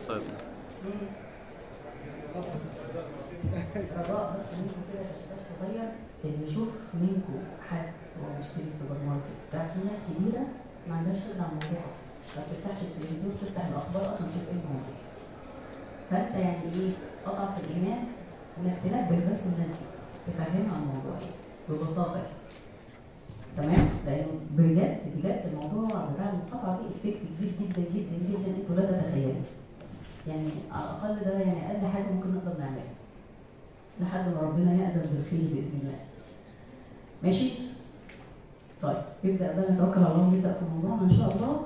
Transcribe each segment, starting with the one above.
الصيد رجاء بس منكم كده كشباب صغير اللي يشوف منكم حد هو مشتري في سوبر ماركت بتاع في ناس كبيره ما عندهاش فكره عن الموضوع اصلا ما بتفتحش التلفزيون تفتح الاخبار اصلا تشوف ايه الموضوع فانت يعني ايه اضعف الايمان انك تنبه بس الناس دي تفهمها الموضوع ايه ببساطه كده تمام لانه بجد بجد الموضوع بتاع المقاطعه دي افكت كبير جدا جدا جدا انتوا لا تتخيلوا يعني على الاقل ده يعني اقل حاجه ممكن نقدر نعملها لحد ما ربنا يأذن بالخير بإذن الله. ماشي؟ طيب يبدأ بقى نتوكل على الله ونبدأ في موضوعنا إن شاء الله.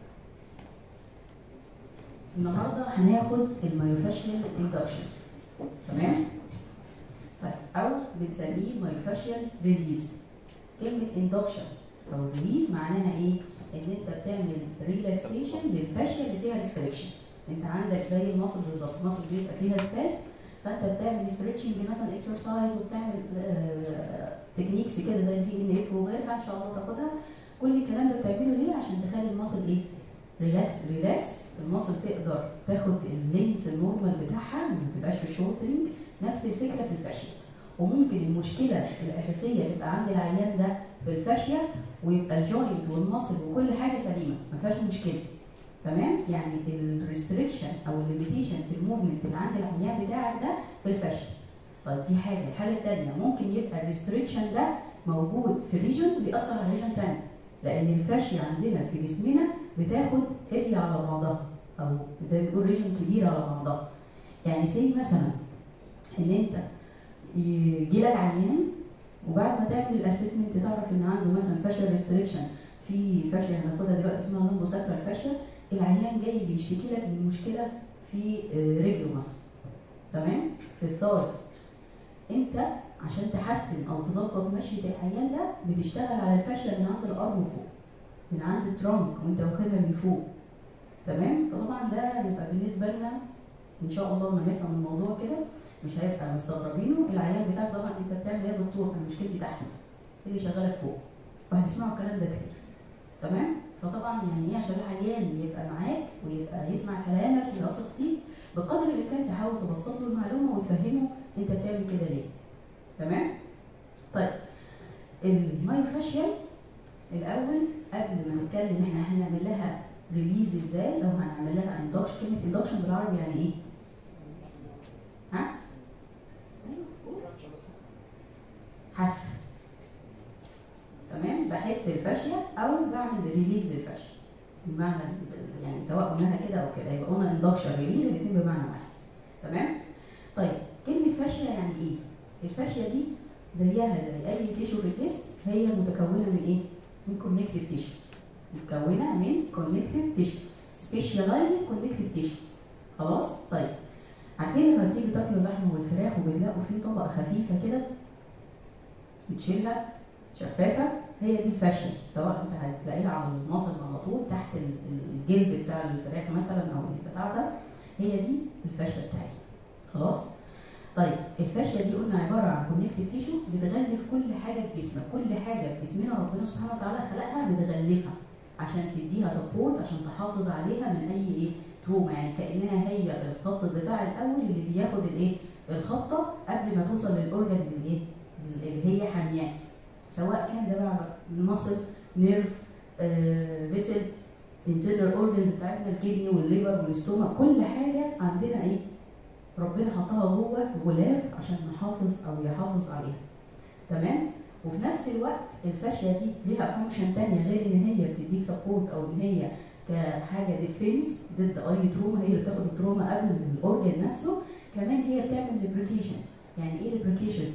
النهارده هناخد المايوفاشيال اندكشن. تمام؟ طيب أو بنسميه مايوفاشيال ريليز. كلمة اندكشن أو ريليز معناها إيه؟ إن أنت بتعمل ريلاكسيشن للفاشيا اللي فيها ريستريكشن. أنت عندك زي المصل بالظبط، المصل بيبقى فيها سباس فانت بتعمل ستريتشنج مثلا اكسرسايز وبتعمل تكنيكس كده زي البي ان اف وغيرها ان شاء الله تاخدها كل الكلام ده بتعمله ليه عشان تخلي المصل ايه ريلاكس ريلاكس المصل تقدر تاخد اللينس النورمال بتاعها ما تبقاش في شورتنج نفس الفكره في الفاشيه وممكن المشكله الاساسيه تبقى عند العيان ده في الفاشيه ويبقى الجوينت والمصل وكل حاجه سليمه ما فيهاش مشكله تمام يعني الريستريكشن او الليميتيشن في الموفمنت اللي عند العيان بتاعك ده في الفشل طيب دي حاجه الحاجه الثانيه ممكن يبقى الريستريكشن ده موجود في ريجن بيأثر على ريجن ثاني لان الفاشيه عندنا في جسمنا بتاخد اريا على بعضها او زي ما بنقول ريجن كبيره على بعضها يعني سي مثلا ان انت يجي لك عيان وبعد ما تعمل الاسسمنت تعرف ان عنده مثلا فاشل ريستريكشن في فاشيه هناخدها دلوقتي اسمها لامبو ساكرال فاشيه العيان جاي بيشتكي لك من مشكله في رجله مثلا تمام في الثار انت عشان تحسن او تظبط مشيه العيان ده بتشتغل على الفاشيه من عند الارم فوق من عند الترانك وانت واخدها من فوق تمام فطبعا ده هيبقى بالنسبه لنا ان شاء الله لما نفهم الموضوع كده مش هيبقى مستغربينه العيان بتاعك طبعا انت بتعمل ايه يا دكتور انا مشكلتي تحت اللي شغالك فوق وهتسمعوا الكلام ده كتير تمام فطبعا يعني ايه عشان العيان يبقى معاك ويبقى يسمع كلامك ويثق فيك بقدر الامكان تحاول تبسط له المعلومه وتفهمه انت بتعمل كده ليه تمام طيب المايوفاشيال الاول قبل ما نتكلم احنا هنعمل لها ريليز ازاي او هنعمل لها اندكشن كلمه اندكشن بالعربي يعني ايه ها حث تمام بحث الفاشيه او بعمل ريليز للفاشيه بمعنى يعني سواء قلناها كده او كده يبقى قلنا اندكشن ريليز الاثنين بمعنى واحد تمام طيب كلمه فاشيه يعني ايه الفاشيه دي زيها زي اي تيشو في الجسم هي متكونه من ايه من كونكتيف تيشو متكونه من كونكتيف تيشو سبيشاليزد كونكتيف تيشو خلاص طيب عارفين لما بتيجي تاكلوا اللحمه والفراخ وبتلاقوا فيه طبقه خفيفه كده بتشيلها شفافه هي دي الفاشيه سواء انت هتلاقيها على المصل على طول تحت الجلد بتاع الفراخ مثلا او البتاع ده هي دي الفاشيه بتاعتي خلاص طيب الفاشيه دي قلنا عباره عن كونكتيف تيشو بتغلف كل حاجه في جسمك كل حاجه في جسمنا ربنا سبحانه وتعالى خلقها بتغلفها عشان تديها سبورت عشان تحافظ عليها من اي ايه تروما يعني كانها هي الخط الدفاع الاول اللي بياخد الايه الخبطه قبل ما توصل للاورجن اللي ايه اللي هي حامياه سواء كان ده بقى المصل نيرف آه، فيسل انترنال اورجنز بتاعتنا الكدني والليفر والاستوما كل حاجه عندنا ايه ربنا حطها جوه غلاف عشان نحافظ او يحافظ عليها تمام وفي نفس الوقت الفاشيه دي ليها فانكشن تانية غير ان هي بتديك سبورت او ان هي كحاجه ديفنس ضد اي تروما هي اللي بتاخد التروما قبل الاورجن نفسه كمان هي بتعمل ليبريكيشن يعني ايه ليبريكيشن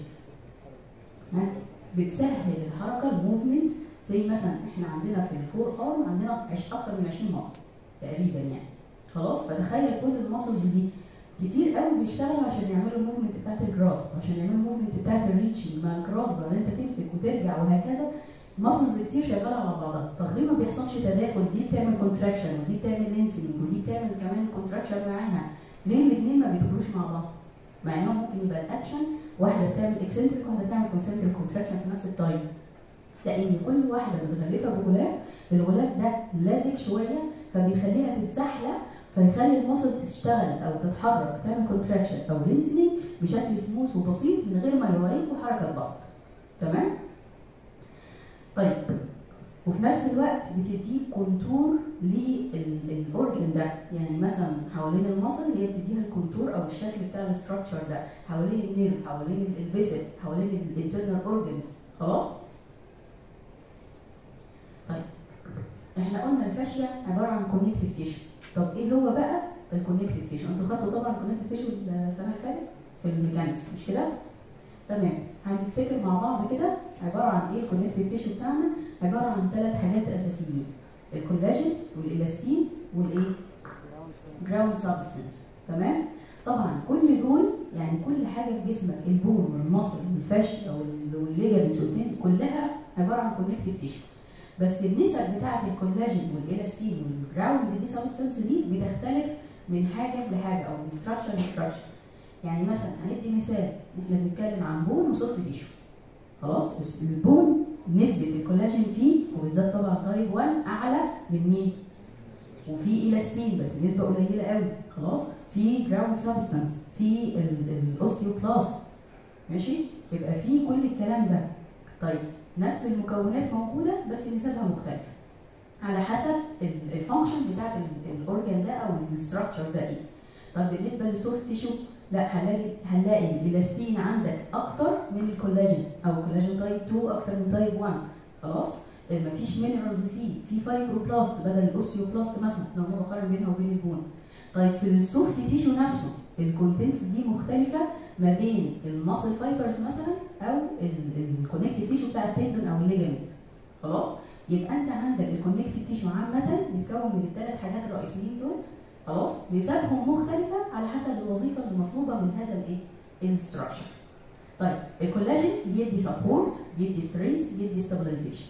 ها بتسهل الحركه الموفمنت زي مثلا احنا عندنا في الفور ارم عندنا عش اكتر من 20 مصل تقريبا يعني خلاص فتخيل كل المسلز دي كتير قوي بيشتغلوا عشان يعملوا الموفمنت بتاعت الجراسب عشان يعملوا الموفمنت بتاعت الريتشنج مع الجراسب ان انت تمسك وترجع وهكذا مسلز كتير شغاله على بعضها طب ليه ما بيحصلش تداخل دي بتعمل كونتراكشن ودي بتعمل لينسنج ودي بتعمل كمان كونتراكشن معاها ليه الاثنين ما بيدخلوش مع بعض مع انهم ممكن يبقى الاكشن واحده بتعمل اكسنتريك واحده بتعمل كونسنتريك كونتراكشن في نفس التايم لان كل واحده متغلفه بغلاف الغلاف ده لازق شويه فبيخليها تتزحلق فيخلي المصل تشتغل او تتحرك تعمل كونتراكشن او لينسنج بشكل سموث وبسيط من غير ما يعيقوا حركه بعض تمام طيب وفي نفس الوقت بتديك كونتور للاورجن ده يعني مثلا حوالين المصل هي بتديها الكونتور او الشكل بتاع الاستراكشر ده حوالين النيرف حوالين الفيسل حوالين الانترنال اورجنز خلاص طيب احنا قلنا الفاشيه عباره عن كونكتيف تيشو طب ايه هو بقى الكونكتيف تيشو انتوا خدتوا طبعا كونكتيف تيشو السنه اللي فاتت في الميكانكس مش كده تمام هنفتكر مع بعض كده عباره عن ايه الكونكتيف تيشو بتاعنا عباره عن ثلاث حاجات اساسيين الكولاجين والالاستين والايه جراوند سبستنس تمام طبعا كل دول يعني كل حاجه في جسمك البون والمصل والفاشيا والليجمنتس كلها عباره عن كونكتيف تيشو بس النسب بتاعه الكولاجين والالاستين والجراوند دي سبستنس دي بتختلف من حاجه لحاجه او من ستراكشر لستراكشر يعني مثلا هندي مثال احنا بنتكلم عن بون وسوفت تيشو خلاص بس البون نسبة الكولاجين فيه وبالذات طبعا تايب 1 أعلى من مين؟ وفي إلاستين بس النسبة قليلة قوي خلاص في جراوند سبستانس في الأوستيوبلاست ماشي؟ يبقى في كل الكلام ده طيب نفس المكونات موجودة بس نسبها مختلفة على حسب الفانكشن بتاعت الاورجان ده او الستراكشر ده ايه طب بالنسبه للسوفت تيشو لا هنلاقي هنلاقي الالاستين عندك اكتر من الكولاجين او الكولاجين تايب 2 اكتر من تايب 1 خلاص مفيش مينرالز فيه في فايبروبلاست بدل الاوستيوبلاست مثلا لو انا بقارن بينها وبين البون طيب في السوفت تيشو نفسه الكونتنتس دي مختلفه ما بين الماسل فايبرز مثلا او الكونكتيف تيشو بتاع التندون او الليجمنت خلاص يبقى انت عندك الكونكتيف تيشو عامه متكون من الثلاث حاجات الرئيسيين دول خلاص نسبهم مختلفه على حسب الوظيفه المطلوبه من هذا الايه الستراكشر طيب الكولاجين بيدي سبورت بيدي سترينث بيدي ستابلايزيشن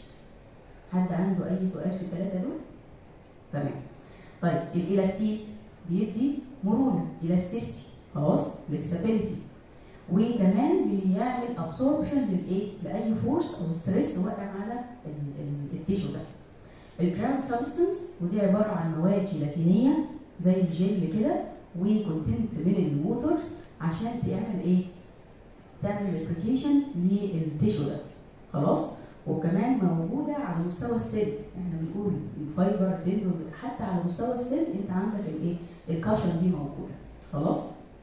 حد عنده اي سؤال في الثلاثه دول تمام طيب الالاستين بيدي مرونه الاستيستي خلاص فلكسبيليتي وكمان بيعمل ابسوربشن للايه لاي فورس او ستريس واقع على التيشو ده الجراوند سبستنس ودي عباره عن مواد جيلاتينيه زي الجل كده وكونتنت من الووترز عشان تعمل ايه تعمل ريبليكيشن للتيشو ده خلاص وكمان موجوده على مستوى السيل احنا بنقول الفايبر تندون حتى على مستوى السيل انت عندك الايه الكاشن دي موجوده خلاص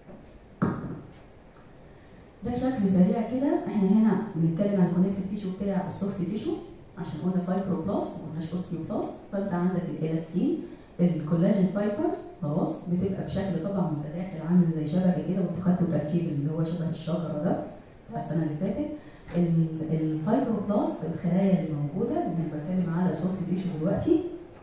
ده شكل سريع كده احنا هنا بنتكلم عن الكونكتيف تيشو بتاع السوفت تيشو عشان قلنا فايبروبلاست ما قلناش اوستيوبلاست فانت عندك الالاستين الكولاجين فايبرز خلاص بتبقى بشكل طبعا متداخل عامل زي شبكه كده وانتوا خدتوا تركيب اللي هو شبه الشجره ده بتاع السنه اللي فاتت الفايبروبلاست الخلايا اللي موجوده اللي انا بتكلم على سوفت تيشو دلوقتي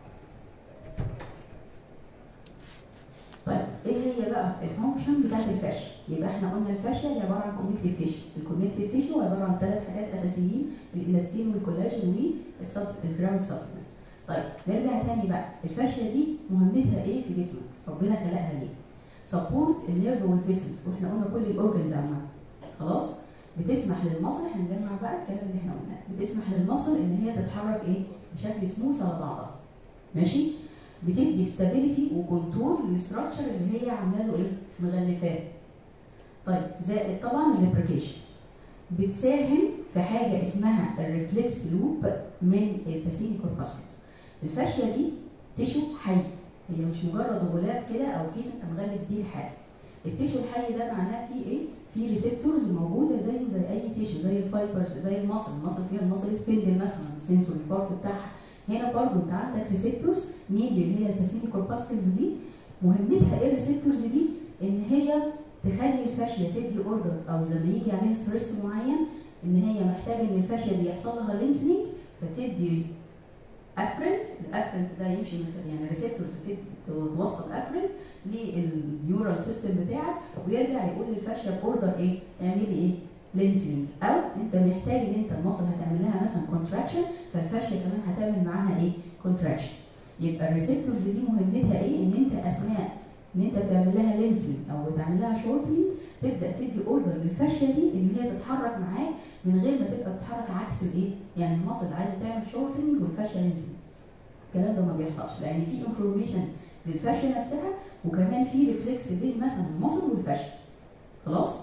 طيب ايه هي بقى الفانكشن بتاعت الفاشيا يبقى احنا قلنا الفاشيا هي عباره عن كونكتيف تيشو الكونكتيف تيشو عباره عن ثلاث حاجات اساسيين الالاستين والكولاجين والجراوند سبستنس طيب نرجع تاني بقى الفاشيا دي مهمتها ايه في جسمك ربنا خلقها ليه سبورت النيرف والفيسلز واحنا قلنا كل الاورجنز عامه خلاص بتسمح للمصل هنجمع بقى الكلام اللي احنا قلناه بتسمح للمصل ان هي تتحرك ايه بشكل سموث على بعضها ماشي بتدي ستابيليتي وكنترول للستراكشر اللي هي عامله له ايه مغلفاه طيب زائد طبعا الليبريكيشن بتساهم في حاجه اسمها الريفلكس لوب من الباسيني كورباسكس الفاشيه دي تشو حي هي مش مجرد غلاف كده او كيس انت مغلف بيه الحاجه التيشو الحي ده معناه فيه ايه؟ فيه ريسبتورز موجوده زيه زي اي تيشو زي الفايبرز زي المصل المصل فيها المصل سبندل مثلا السنسوري بارت بتاعها هنا برضو انت عندك ريسبتورز مين اللي هي الباسيني كورباسكلز دي مهمتها ايه الريسبتورز دي؟ ان هي تخلي الفاشيه تدي اوردر او لما يجي عليها ستريس معين ان هي محتاجه ان الفاشيه دي يحصل لها لينسنج فتدي افرنت الافرنت ده يمشي من يعني ريسبتورز توصل افرنت للنيورال سيستم بتاعك ويرجع يقول للفاشيه باوردر ايه؟ اعملي ايه؟ لينسنج او انت محتاج ان انت المصل هتعمل لها مثلا كونتراكشن فالفاشيه كمان هتعمل معاها ايه؟ كونتراكشن يبقى الريسبتورز دي مهمتها ايه؟ ان انت اثناء ان انت بتعمل لها لينسنج او بتعمل لها شورتنج تبدا تدي اوردر للفاشيه دي ان هي تتحرك معاك من غير ما تبقى بتتحرك عكس الايه؟ يعني المصل عايز تعمل شورتنج والفاشيه لينسنج. الكلام ده ما بيحصلش لان في انفورميشن للفاشيه نفسها وكمان في ريفلكس بين مثلا المصل والفاشيه خلاص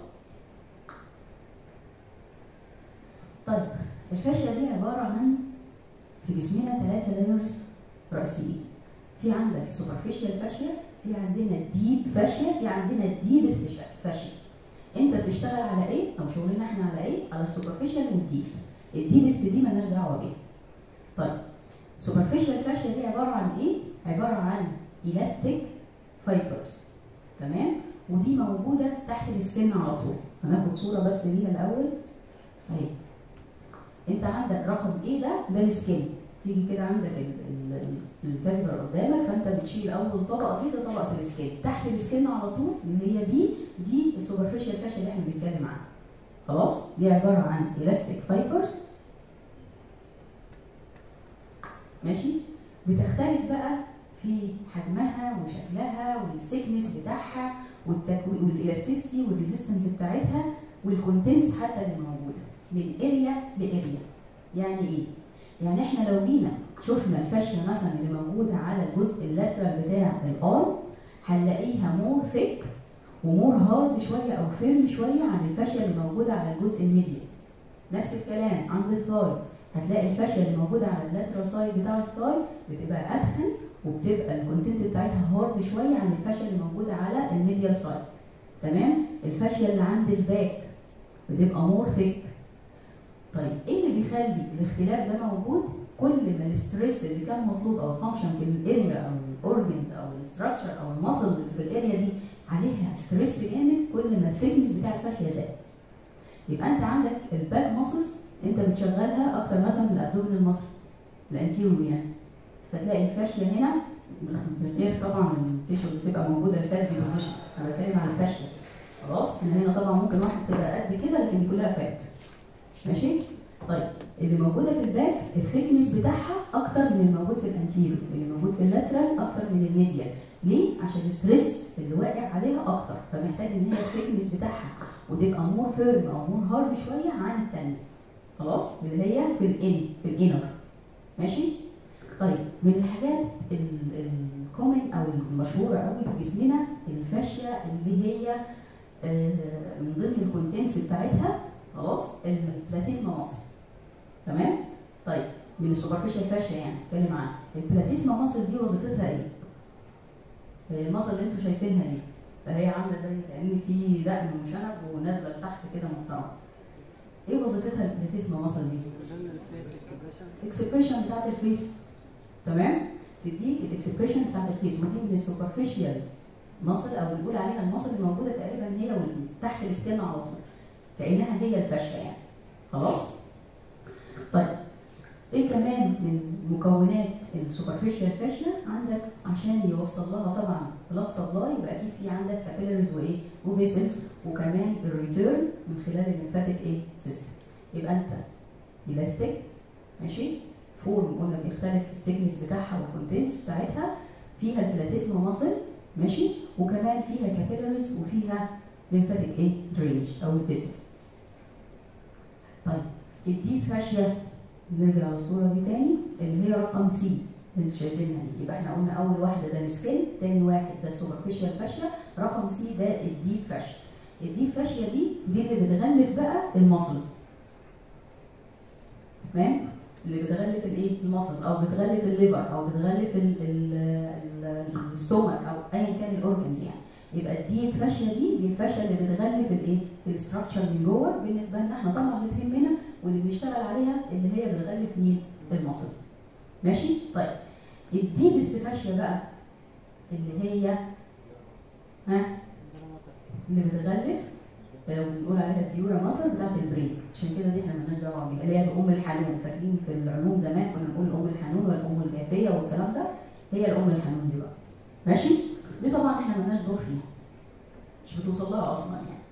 طيب الفاشيه دي عباره عن في جسمنا ثلاثه لايرز رئيسيين في عندك سوبرفيشال فاشيا في عندنا ديب فاشيا في عندنا ديب فاشيا انت بتشتغل على ايه او شغلنا احنا على ايه على السوبرفيشال والديب الديبست دي مالناش دعوه بيها طيب سوبرفيشال فاشيا دي عباره عن ايه عباره عن الاستيك فايبرز تمام ودي موجوده تحت السكن على طول هناخد صوره بس ليها الاول اهي انت عندك رقم ايه ده ده السكن تيجي كده عندك الكاتبر قدامك فانت بتشيل اول طبقه دي ده طبقه السكن تحت السكن على طول اللي هي بي دي السوبرفيشال فاشيا اللي احنا بنتكلم عنها خلاص دي عباره عن الاستيك فايبرز ماشي بتختلف بقى في حجمها وشكلها والسيكنس بتاعها والتكوين والالاستيستي والريزيستنس بتاعتها والكونتنتس حتى اللي موجوده من اريا لاريا يعني ايه؟ يعني احنا لو جينا شفنا الفاشيه مثلا اللي موجوده على الجزء اللاترال بتاع الارم هنلاقيها مور ثيك ومور هارد شويه او فيرم شويه عن الفاشيه اللي موجوده على الجزء الميديال نفس الكلام عند الثاي هتلاقي الفاشيه اللي موجوده على اللاترال سايد بتاع الثاي بتبقى ادخن وبتبقى الكونتنت بتاعتها هارد شويه عن الفاشيه اللي موجوده على الميديال سايد تمام الفاشيه اللي عند الباك بتبقى مور ثيك طيب ايه اللي بيخلي الاختلاف ده موجود كل ما الاستريس اللي كان مطلوب او الفانكشن في الاريا او الاورجنز او الاستراكشر او المسلز اللي في الاريا دي عليها ستريس جامد كل ما الثيكنس بتاع الفاشيه زاد يبقى انت عندك الباك ماسلز انت بتشغلها اكتر مثلا من الابدومينال ماسلز الانتيريور يعني فتلاقي الفاشيه هنا من غير طبعا التيشو اللي بتبقى موجوده الفات بوزيشن انا بتكلم عن الفاشيه خلاص احنا هنا طبعا ممكن واحد تبقى قد كده لكن دي كلها فات ماشي طيب اللي موجوده في الباك الثيكنس بتاعها اكتر من الموجود في الانتيريور اللي موجود في اللاترال اكتر من الميديا ليه عشان الستريس اللي واقع عليها اكتر فمحتاج ان هي الثيكنس بتاعها وتبقى مور فيرم او مور هارد شويه عن الثانيه خلاص اللي هي في الان في الانر ماشي طيب من الحاجات الكومن او المشهوره قوي في جسمنا الفاشيه اللي هي من ضمن الكونتنتس بتاعتها خلاص البلاتيسما مصر تمام طيب من السوبرفيشال فاشيا يعني اتكلم عنها البلاتيسما مصر دي وظيفتها ايه المصل اللي انتوا شايفينها دي فهي عامله زي كان في دقن وشنب ونازله لتحت كده محترمه ايه وظيفتها البلاتيسما مصر دي الاكسبريشن بتاعت الفيس تمام تديك الاكسبريشن بتاعت الفيس ودي من السوبرفيشال مصل او بنقول عليها المصل الموجوده تقريبا هي تحت السكن على طول كانها هي الفاشيه يعني خلاص طيب ايه كمان من مكونات السوبرفيشال فاشيا عندك عشان يوصل لها طبعا بلاد سبلاي يبقى اكيد في عندك كابيلاريز وايه وفيسلز وكمان الريتيرن من خلال الليمفاتيك ايه سيستم يبقى انت الاستيك ماشي فورم قلنا بيختلف السيكنس بتاعها والكونتنتس بتاعتها فيها البلاتيسما ماسل ماشي وكمان فيها كابيلاريز وفيها ليمفاتيك ايه درينج او الفيسلز طيب الديب فاشيا نرجع للصوره دي تاني اللي هي رقم سي اللي انتوا شايفينها دي يبقى احنا قلنا اول واحده ده السكين تاني واحد ده السوبرفيشال فاشيا رقم سي ده الديب فاشيا الديب فاشيا دي دي اللي بتغلف بقى الماسلز تمام اللي بتغلف الايه الماسلز او بتغلف الليفر او بتغلف الستومك او ايا كان الاورجنز يعني يبقى الديب فاشيا دي دي الفاشيا اللي بتغلف الايه الاستراكشر من جوه بالنسبه لنا احنا طبعا اللي تهمنا واللي بنشتغل عليها اللي هي بتغلف مين الماسلز ماشي طيب الديبست فاشيا بقى اللي هي ها اللي بتغلف لو بنقول عليها الديورا ماتر بتاعت البرين عشان كده دي احنا مالناش دعوه بيها اللي هي ام الحنون فاكرين في العلوم زمان كنا نقول ام الحنون والام الجافيه والكلام ده هي الام الحنون دي بقى ماشي دي طبعا احنا مالناش دور فيها مش بتوصل لها اصلا يعني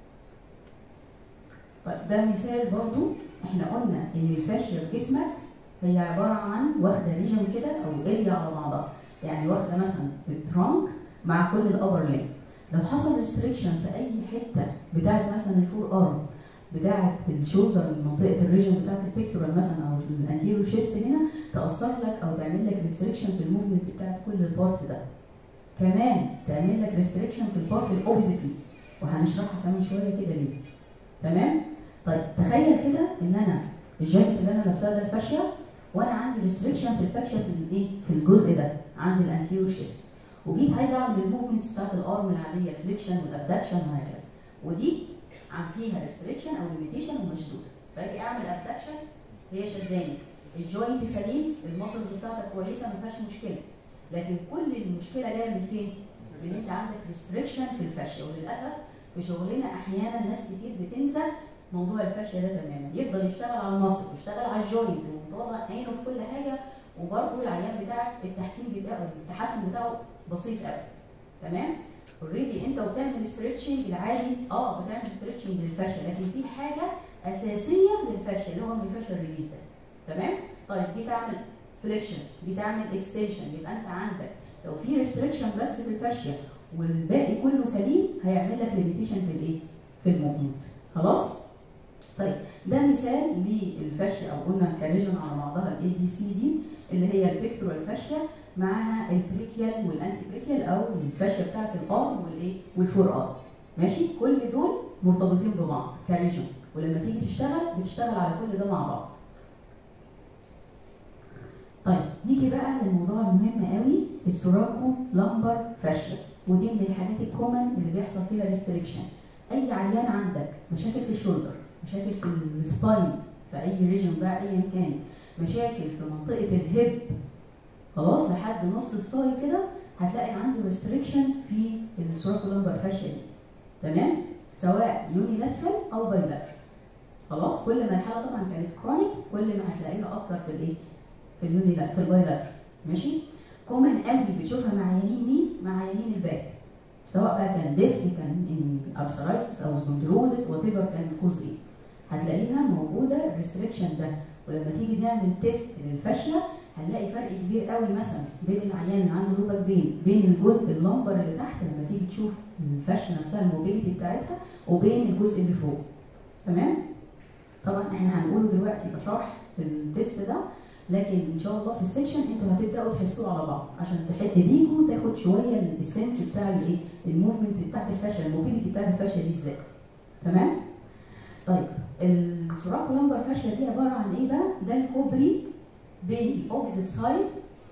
طيب ده مثال برضو احنا قلنا ان الفاشيه في جسمك هي عباره عن واخده ريجن كده او اريا على بعضها يعني واخده مثلا الترانك مع كل الابر لين لو حصل ريستريكشن في اي حته بتاعت مثلا الفور ارم بتاعت الشولدر منطقه الريجن بتاعت البيكتورال مثلا او الانتيريور شيست هنا تاثر لك او تعمل لك ريستريكشن في الموفمنت بتاعت كل البارت ده كمان تعمل لك ريستريكشن في البارت الاوبزيتلي وهنشرحها كمان شويه كده ليه تمام طيب تخيل كده ان انا الجاكيت اللي انا لابساه ده الفاشيه وانا عندي ريستريكشن في الفاشيه في الايه في الجزء ده عند الانتيريور شيست وجيت عايز اعمل الموفمنتس بتاعت الارم العاديه الفليكشن والابدكشن وهكذا ودي عم فيها ريستريكشن او ليميتيشن ومشدوده باجي اعمل ابدكشن هي شداني الجوينت سليم المسلز بتاعتك كويسه ما فيهاش مشكله لكن كل المشكله جايه من فين؟ من انت عندك ريستريكشن في الفاشيه وللاسف في شغلنا احيانا ناس كتير بتنسى موضوع الفاشيه ده تماما يفضل يشتغل على المصل ويشتغل على الجوينت ومطلع عينه في كل حاجه وبرضه العيان بتاعك التحسين بتاعه التحسن بتاعه بسيط قوي تمام اوريدي انت وبتعمل ستريتشنج العادي اه بتعمل ستريتشنج للفاشيه لكن في حاجه اساسيه للفاشيه اللي هو الفاشيه ريليز ده تمام طيب دي تعمل فليكشن دي تعمل اكستنشن يبقى انت عندك لو في ريستريكشن بس في الفاشيه والباقي كله سليم هيعمل لك ليميتيشن في الايه في الموفمنت خلاص طيب ده مثال للفاشيه او قلنا كريجن على بعضها الاي بي سي دي اللي هي البيكتورال فاشيه معاها البريكيال والانتي بريكيال او الفاشيه بتاعت الارم والايه والفور ارم ماشي كل دول مرتبطين ببعض كريجن ولما تيجي تشتغل بتشتغل على كل ده مع بعض طيب نيجي بقى للموضوع المهم قوي السوراكو لامبر فاشيا ودي من الحاجات الكومن اللي بيحصل فيها ريستريكشن اي عيان عندك مشاكل في الشولدر مشاكل في السباين في اي ريجن بقى ايا كان مشاكل في منطقه الهيب خلاص لحد نص الصاي كده هتلاقي عنده ريستريكشن في السوراكو لامبر فاشيا دي تمام سواء يونيلاترال او بايلاترال خلاص كل ما الحاله طبعا كانت كرونيك كل ما هتلاقيها اكتر في الايه في اليوني لا في البايلاترال ماشي كومن قوي بتشوفها مع عيانين مين؟ مع عيانين الباك سواء بقى كان ديسك كان ارثرايتس او سبوندلوزس وات ايفر كان الكوز ايه هتلاقيها موجوده الريستريكشن ده ولما تيجي نعمل تيست للفاشيه هنلاقي فرق كبير قوي مثلا بين العيان اللي عنده لوبك بين بين الجزء اللمبر اللي تحت لما تيجي تشوف الفاشيه نفسها الموبيليتي بتاعتها وبين الجزء اللي فوق تمام طبعا احنا هنقوله دلوقتي كشرح في التيست ده لكن ان شاء الله في السكشن انتوا هتبداوا تحسوا على بعض عشان ايديكم تاخد شويه السنس بتاع الايه الموفمنت بتاعت الفاشيه الموبيليتي بتاعت الفاشيه دي ازاي تمام طيب السوراكو لامبر فاشيه دي عباره عن ايه بقى ده الكوبري بين الاوبزيت سايد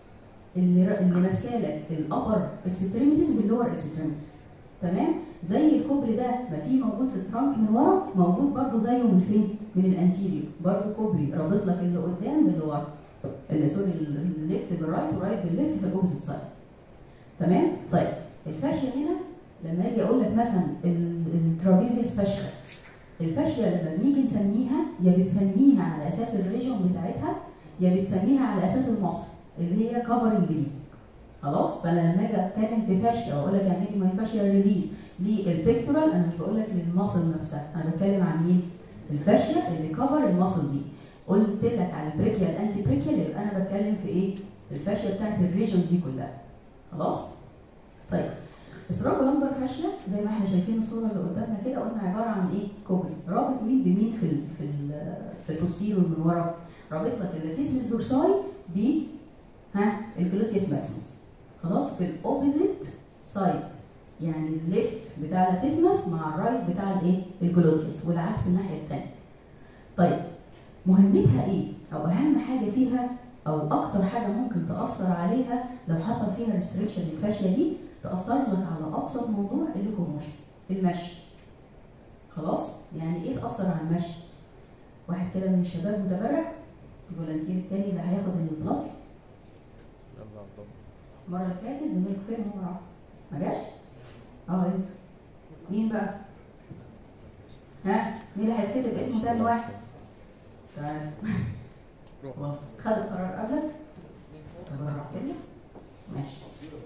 اللي اللي ماسكه لك الابر اكستريميتيز باللور اكستريميتيز تمام زي الكوبري ده ما فيه موجود في الترانك من ورا موجود برضو زيه من فين من الانتيريور برضو كوبري رابط لك اللي قدام باللي ورا اللي سوري الليفت بالرايت ورايت بالليفت في الاوبزيت سايد تمام طيب الفاشيه هنا لما اجي اقول لك مثلا الترابيزيوس فاشيا الفاشيه لما بنيجي نسميها يا بتسميها على اساس الريجون بتاعتها يا بتسميها على اساس المصل اللي هي كفرنج دي خلاص فانا لما اجي اتكلم في فاشيا واقول لك اعملي ماي فاشيا ريليز للبيكتورال انا مش بقول لك للمصل نفسها انا بتكلم عن مين؟ الفاشيا اللي كفر المصل دي قلت لك على البريكيال انتي بريكيال يبقى انا بتكلم في ايه؟ الفاشيا بتاعت الريجن دي كلها خلاص؟ طيب السراج لمبر فاشيا زي ما احنا شايفين الصوره اللي قدامنا كده قلنا عباره عن ايه؟ كوبري رابط مين بمين في ال في ال في البوستيرور من ورا رابط لك اللاتيسمس دورساي ب ها الجلوتيوس ماكسيمس خلاص في الاوبوزيت سايد يعني الليفت بتاع اللاتيسمس مع الرايت بتاع الايه؟ الجلوتيوس والعكس الناحيه الثانيه. طيب مهمتها ايه؟ او اهم حاجه فيها او اكتر حاجه ممكن تاثر عليها لو حصل فيها ريستريكشن للفاشيه دي تاثر لك على ابسط موضوع اللوكوموشن المشي. خلاص؟ يعني ايه تاثر على المشي؟ واحد كده من الشباب متبرع الفولنتير التاني اللي هياخد البلس المره اللي فاتت زميلكم فين هو راح ما جاش؟ اه انت مين بقى؟ ها؟ مين اللي هيتكتب اسمه تاني واحد؟ تعال خلاص خد القرار قبلك؟ طب انا كده؟ ماشي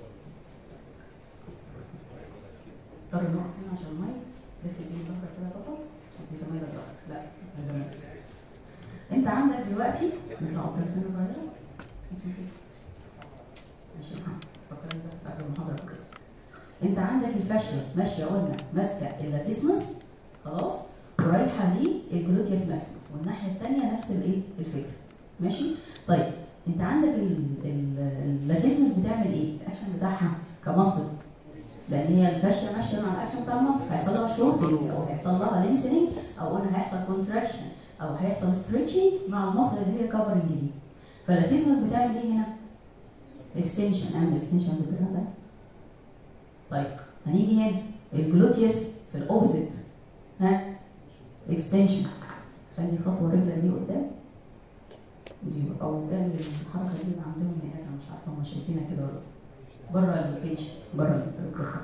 اضطر نقف هنا عشان المايك لف ايدين ظهرك كده بطل دي زميلك ظهرك لا ده زميلك انت عندك دلوقتي نطلع قدام سنه صغيره اسمه كده ماشي يا محمد فكرني بس في اخر المحاضره بالاسم انت عندك الفاشيه ماشيه قلنا ماسكه اللاتيسمس خلاص ورايحه للجلوتيوس ماكسيمس والناحيه الثانيه نفس الايه الفكره ماشي طيب انت عندك اللاتيسمس بتعمل ايه الاكشن بتاعها كمصل لان هي الفاشيه ماشيه مع الاكشن بتاع المصل هيحصل لها شورتنج او هيحصل لها لينسنج او قلنا هيحصل كونتراكشن او هيحصل ستريتشنج مع المصل اللي هي كفرنج دي فاللاتيسمس بتعمل ايه هنا؟ اكستنشن اعمل اكستنشن بالبتاع ده طيب هنيجي هنا الجلوتيوس في الاوبزيت ها اكستنشن خلي خطوه رجلك دي قدام ودي او اعمل الحركه دي اللي عندهم هناك انا مش عارفه هم شايفينها كده ولا بره البيج بره البروجرام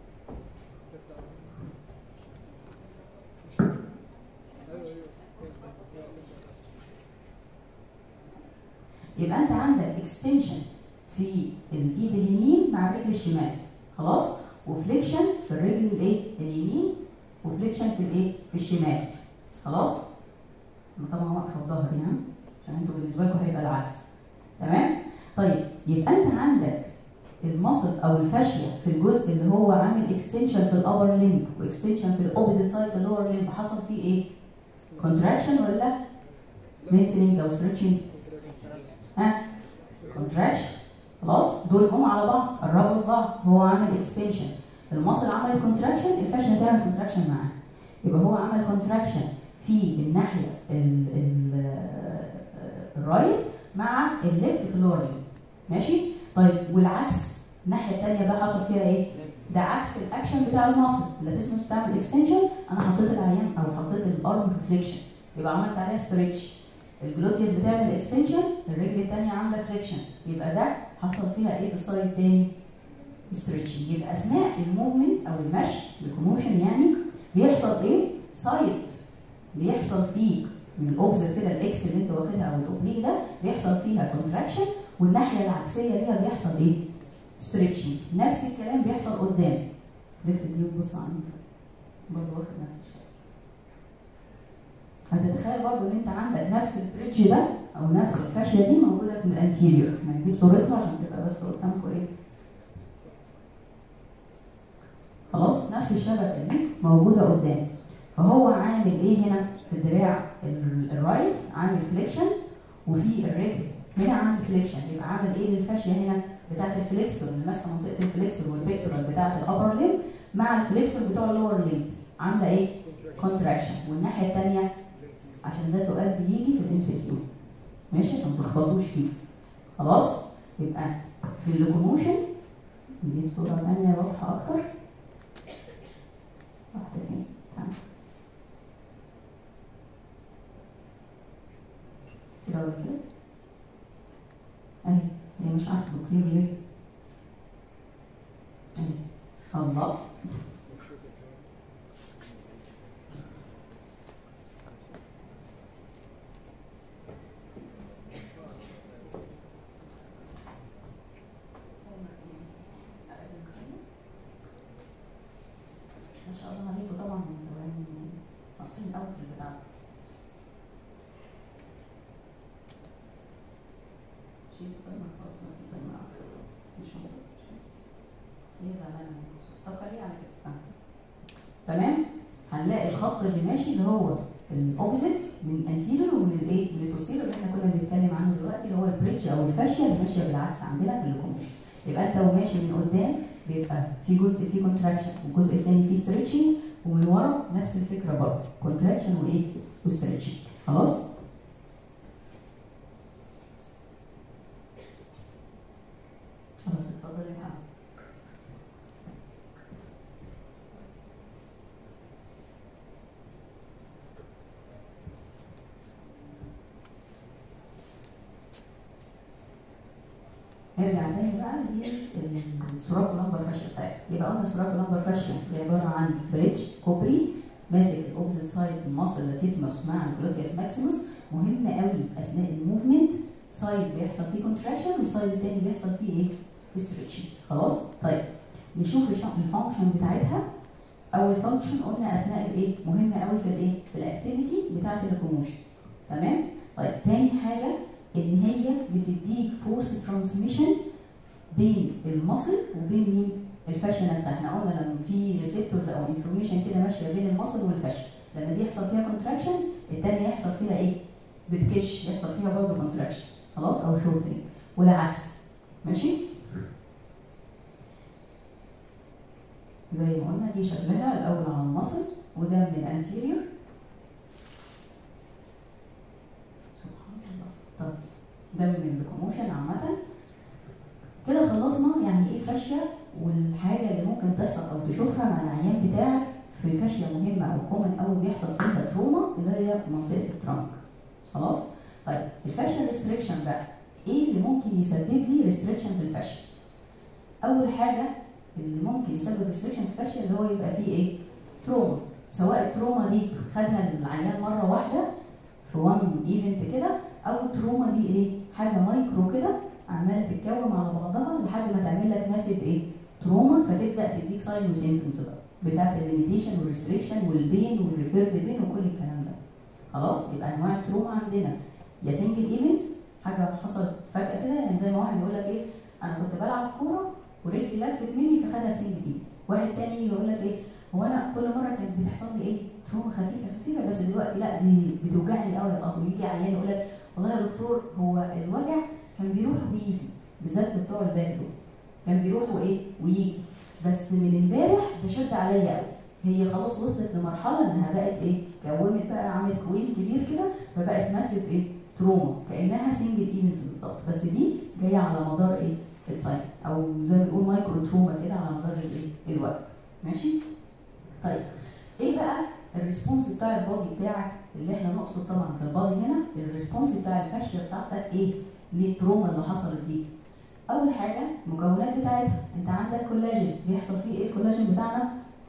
يبقى انت عندك اكستنشن في الايد اليمين مع الرجل الشمال خلاص وفليكشن في الرجل الايه اليمين وفليكشن في الايه في الشمال خلاص انا طبعا واقفه في ظهري ها عشان انتوا بالنسبه لكم هيبقى العكس تمام طيب يبقى انت عندك المصل او الفاشيه في الجزء اللي هو عامل اكستنشن في الابر ليمب واكستنشن في الاوبزيت سايد في اللور ليمب حصل فيه ايه؟ كونتراكشن ولا لينسنج او ستريتشنج؟ ها؟ كونتراكشن خلاص دول هم على بعض قربوا لبعض هو عمل اكستنشن المصل عملت كونتراكشن الفاشيه هتعمل كونتراكشن معاه يبقى هو عمل كونتراكشن في الناحيه ال ال الرايت مع الليفت في اللور ليمب ماشي طيب والعكس الناحيه الثانيه بقى حصل فيها ايه ده عكس الاكشن بتاع المصل اللي تسمى بتعمل اكستنشن انا حطيت العيان او حطيت الارم ريفليكشن يبقى عملت عليها ستريتش الجلوتيوس بتعمل اكستنشن الرجل الثانيه عامله فليكشن يبقى ده حصل فيها ايه في السايد الثاني ستريتش يبقى اثناء الموفمنت او المشي الكوموشن يعني بيحصل ايه سايد بيحصل فيه من الاوبزيت كده الاكس اللي انت واخدها او الاوبليك ده بيحصل فيها كونتراكشن والناحيه العكسيه ليها بيحصل ايه؟ ستريتشنج نفس الكلام بيحصل قدام لف دي وبص على برضه واخد نفس الشيء هتتخيل برضه ان انت عندك نفس البريدج ده او نفس الفاشيه دي موجوده في الانتيريور هنجيب صورتها عشان تبقى بس قدامكم ايه خلاص نفس الشبكه دي موجوده قدام فهو عامل ايه هنا في الدراع الرايت عامل فليكشن وفي الرجل هنا عامل فليكشن يبقى عامل ايه للفاشيه هنا بتاعت الفليكسور اللي ماسكه منطقه الفليكسور والبيكتورال بتاعت الابر ليم مع الفليكسور بتاع اللور ليم عامله ايه؟ كونتراكشن والناحيه الثانيه عشان ده سؤال بيجي في الام سي كيو ماشي عشان ما تلخبطوش فيه خلاص يبقى في اللوكوموشن نجيب صوره ثانيه واضحه اكتر رحت فين؟ تمام كده ولا كده؟ اهي هي مش عارفه بتطير ليه اهي الله ما شاء الله عليكم طبعا انتوا يعني واضحين قوي في البتاع شيل التايمر خلاص ما في تايمر مش موجود هي زعلانه منه. طب خليه على كده آه. تمام هنلاقي الخط اللي ماشي اللي هو الاوبزيت من انتيريور ومن الايه من البوستيريور اللي احنا كنا بنتكلم عنه دلوقتي اللي هو البريدج او الفاشيه اللي ماشيه بالعكس عندنا في اللوكوموشن يبقى انت وماشي من قدام بيبقى في جزء فيه كونتراكشن والجزء الثاني فيه ستريتشنج ومن ورا نفس الفكره برضه كونتراكشن وايه وستريتشنج خلاص خلاص اتفضل يا محمد نرجع تاني بقى للسوراك لمبر فاشيا بتاعتنا يبقى قلنا السوراك لمبر فاشيا دي عباره عن بريدج كوبري ماسك الاوبزيت سايد من مصل لاتيسموس مع الجلوتيوس ماكسيموس مهم قوي اثناء الموفمنت سايد بيحصل فيه كونتراكشن والسايد التاني بيحصل فيه ايه؟ ستريتشنج خلاص؟ طيب نشوف الفانكشن بتاعتها اول فانكشن قلنا اثناء الايه؟ مهمه قوي في الايه؟ في الاكتيفيتي بتاعت اللوكوموشن تمام؟ طيب تاني حاجه ان هي بتديك فورس ترانسميشن بين المصل وبين مين؟ الفاشيه نفسها احنا قلنا لما في ريسبتورز او انفورميشن كده ماشيه بين المصل والفاشيه لما دي يحصل فيها كونتراكشن الثانيه يحصل فيها ايه؟ بتكش يحصل فيها برضه كونتراكشن خلاص او شورتنج والعكس ماشي؟ زي ما قلنا دي شكلها الاول على المصل وده من الانتيريور سبحان الله طب ده من اللوكوموشن عامة كده خلصنا يعني ايه فاشية والحاجة اللي ممكن تحصل او تشوفها مع العيان بتاعك في فاشية مهمة او كومن قوي بيحصل فيها تروما اللي هي منطقة الترانك خلاص طيب الفاشيا ريستريكشن بقى ايه اللي ممكن يسبب لي ريستريكشن في الفاشيا اول حاجة اللي ممكن يسبب ريستريكشن في الفاشيا اللي هو يبقى فيه ايه تروما سواء التروما دي خدها العيان مرة واحدة في وان ايفنت كده او التروما دي ايه حاجه مايكرو كده عماله تتكون على بعضها لحد ما تعمل لك ماسيف ايه تروما فتبدا تديك ساين وسيمتومز بقى بتاعت الليميتيشن والريستريكشن والبين والريفيرد بين وكل الكلام ده خلاص يبقى انواع التروما عندنا يا سنجل ايفنت حاجه حصلت فجاه كده يعني زي ما واحد يقول لك ايه انا كنت بلعب كوره ورجلي لفت مني فخدها في سنجل ايفنت واحد تاني يقول لك ايه هو انا كل مره كانت بتحصل لي ايه تروما خفيفه خفيفه بس دلوقتي لا دي بتوجعني قوي يا اب ويجي عيان يقول لك والله يا دكتور هو الوجع كان بيروح ويجي بالذات في بتوع الباك دول كان بيروح وايه ويجي بس من امبارح ده شد عليا قوي هي خلاص وصلت لمرحله انها بقت ايه كومت بقى عملت كوين كبير كده فبقت ماسف ايه تروما كانها سنجل ايفنتس بالظبط بس دي جايه على مدار ايه التايم او زي ما بنقول مايكرو تروما كده على مدار الايه الوقت ماشي طيب ايه بقى الريسبونس بتاع البادي بتاعك اللي احنا نقصد طبعا في البادي هنا الريسبونس بتاع الفاشيه بتاعتك ايه للتروما اللي حصلت دي اول حاجه المكونات بتاعتها انت عندك كولاجين بيحصل فيه ايه الكولاجين بتاعنا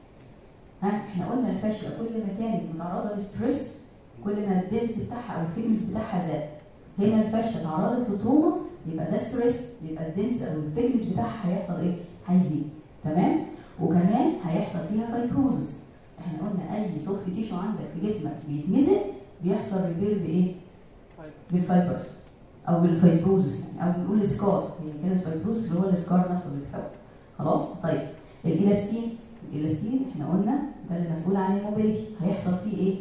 ها احنا قلنا الفاشيه كل ما كانت متعرضه لستريس كل ما الدنس بتاعها او الثيكنس بتاعها زاد هنا الفاشيه تعرضت لتروما يبقى ده ستريس يبقى الدنس او الثيكنس بتاعها هيحصل ايه هيزيد تمام وكمان هيحصل فيها فايبروزس احنا قلنا اي سوفت تيشو عندك في جسمك بيتمزق بيحصل ريبير بايه؟ بالفايبرز او بالفايبروزس يعني او بنقول سكار هي كلمه فايبروزس اللي هو السكار نفسه اللي بيتكون خلاص طيب الالاستين الالاستين احنا قلنا ده اللي مسؤول عن الموبيليتي هيحصل فيه ايه؟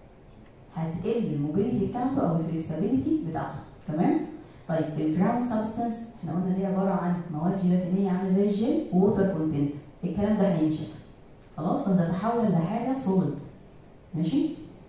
هتقل الموبيليتي بتاعته او الفلكسبيليتي بتاعته تمام؟ طيب الجراوند سبستانس احنا قلنا دي عباره عن مواد جيلاتينيه عامله زي الجيل ووتر كونتنت الكلام ده هينشف خلاص فتتحول لحاجه سوليد ماشي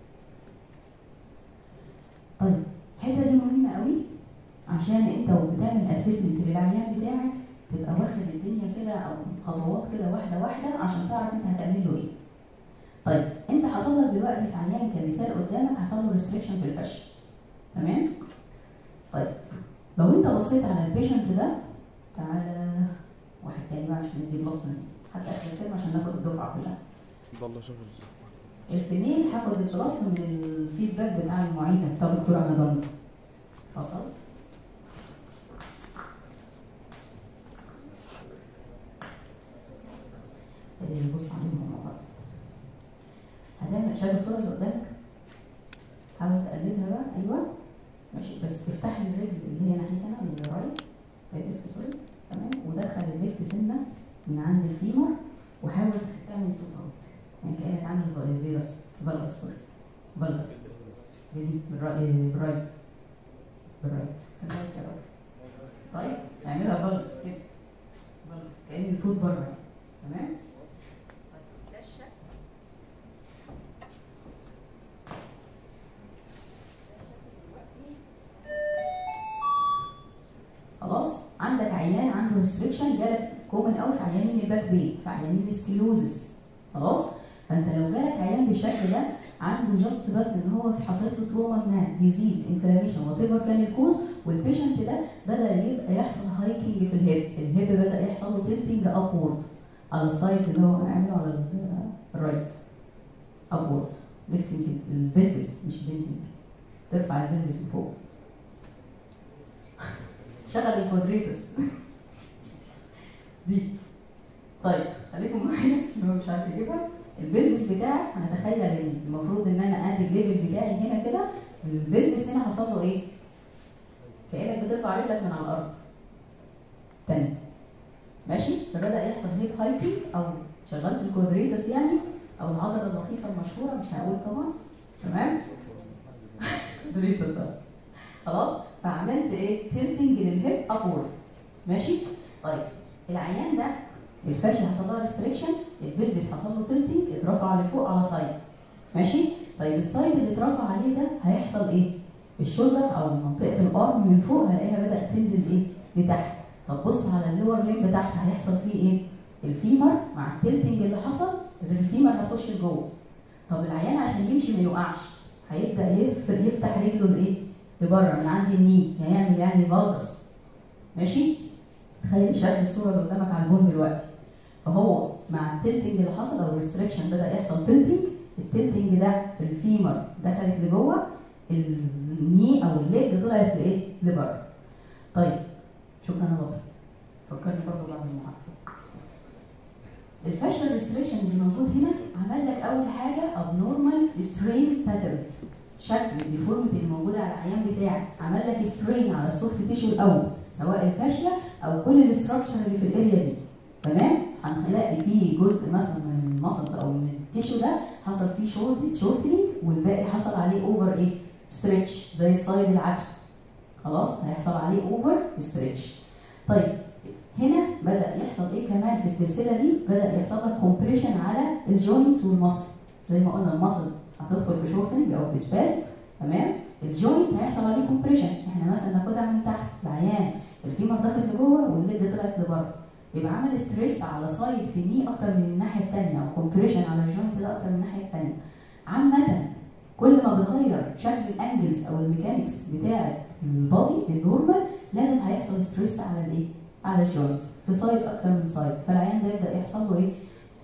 طيب الحته دي مهمه قوي عشان انت وبتعمل اسسمنت للعيان بتاعك تبقى واخد الدنيا كده او خطوات كده واحده واحده عشان تعرف انت هتعمل له ايه طيب انت حصل لك دلوقتي في عيان كمثال قدامك حصل له ريستريكشن في الفشل تمام طيب لو انت بصيت على البيشنت ده تعالى واحد تاني بقى عشان ندي بلس حتى اخر الترم عشان ناخد الدفعه كلها ضل شغل الفيميل هاخد البلس من الفيدباك بتاع المعيده بتاع الدكتوره مدام فصلت إيه، بص عليهم مع بعض هتعمل شايف الصوره اللي قدامك حاول تقلدها بقى ايوه ماشي بس تفتح لي الرجل اللي هي ناحيتنا من الرايت الليفت سوري تمام ودخل الليفت سنه من عند الفيمر وحاول تعمل توب اوت يعني كانك عامل فيروس فالغس سوري فالغس بدي بالرايت بالرايت بالرايت بالرايت يا راجل طيب اعملها فالغس كده فالغس كان الفوت بره يعني. تمام طيب ده الشكل خلاص عندك عيان عنده ريستريكشن جالك كومن قوي في عيانين الباك بين في عيانين السكلوزس خلاص فانت لو جالك عيان بالشكل ده عنده جاست بس ان هو في حصلت له تروما ما ديزيز انفلاميشن وات ايفر كان الكوز والبيشنت ده بدا يبقى يحصل هايكنج في الهيب الهيب بدا يحصل له تلتنج ابورد على السايد اللي هو عامله على ال- الرايت ابورد ليفتنج البلبس مش بيندنج ترفع البلبس لفوق شغل الكوادريتس دي طيب خليكم معايا عشان هو مش عارف يجيبها البلبس بتاعك هنتخيل ان المفروض ان انا ادي الليفل بتاعي هنا كده البلبس هنا حصل له ايه؟ كانك بترفع رجلك من على الارض تاني ماشي فبدا يحصل هيب هايكنج او شغلت الكوادريتس يعني او العضله اللطيفه المشهوره مش هقول طبعا تمام كوادريتس آه. خلاص فعملت ايه تلتنج للهيب ابورد ماشي طيب العيان ده الفاشيا حصل لها ريستريكشن البلبس حصل له تلتنج اترفع لفوق على سايد ماشي طيب السايد اللي اترفع عليه ده هيحصل ايه الشولدر او منطقه الارم من فوق هلاقيها بدات تنزل ايه لتحت طب بص على اللور لين بتاعها هيحصل فيه ايه الفيمر مع التلتنج اللي حصل الفيمر هتخش لجوه طب العيان عشان يمشي ما يقعش هيبدا يفر يفتح رجله لايه لبره من عند الني هيعمل يعني فالجس ماشي تخيل شكل الصوره اللي قدامك على البون دلوقتي فهو مع التلتنج اللي حصل او الريستريكشن بدا يحصل تلتنج التلتنج ده في الفيمر دخلت لجوه الني او الليج طلعت لايه لبره طيب شكرا يا بطل فكرني برضه بعد المحاضره الفاشل ريستريكشن اللي موجود هنا عمل لك اول حاجه abnormal strain pattern شكل الديفورميتي اللي موجوده على العيان بتاعك عمل لك سترين على السوفت تيشو الاول سواء الفاشيه او كل الاستراكشر اللي في الاريا دي تمام هنلاقي فيه جزء مثلا من المسلز او من التيشو ده حصل فيه شورت شورتنج والباقي حصل عليه اوفر ايه ستريتش زي السايد العكس خلاص هيحصل عليه اوفر ستريتش طيب هنا بدا يحصل ايه كمان في السلسله دي بدا يحصل لك كومبريشن على الجوينتس والمصل زي ما قلنا المصل هتدخل في شورتنج او في سباس تمام الجوينت هيحصل عليه كومبريشن احنا مثلا ناخدها من تحت العيان الفيمر دخلت لجوه والليد طلعت لبره يبقى عمل ستريس على سايد في ني اكتر من الناحيه الثانيه او كومبريشن على الجوينت ده اكتر من الناحيه الثانيه عامه كل ما بتغير شكل الانجلز او الميكانكس بتاعه البادي النورمال لازم هيحصل ستريس على الايه؟ على الجوينت في سايد اكتر من سايد فالعيان ده يبدا يحصل له ايه؟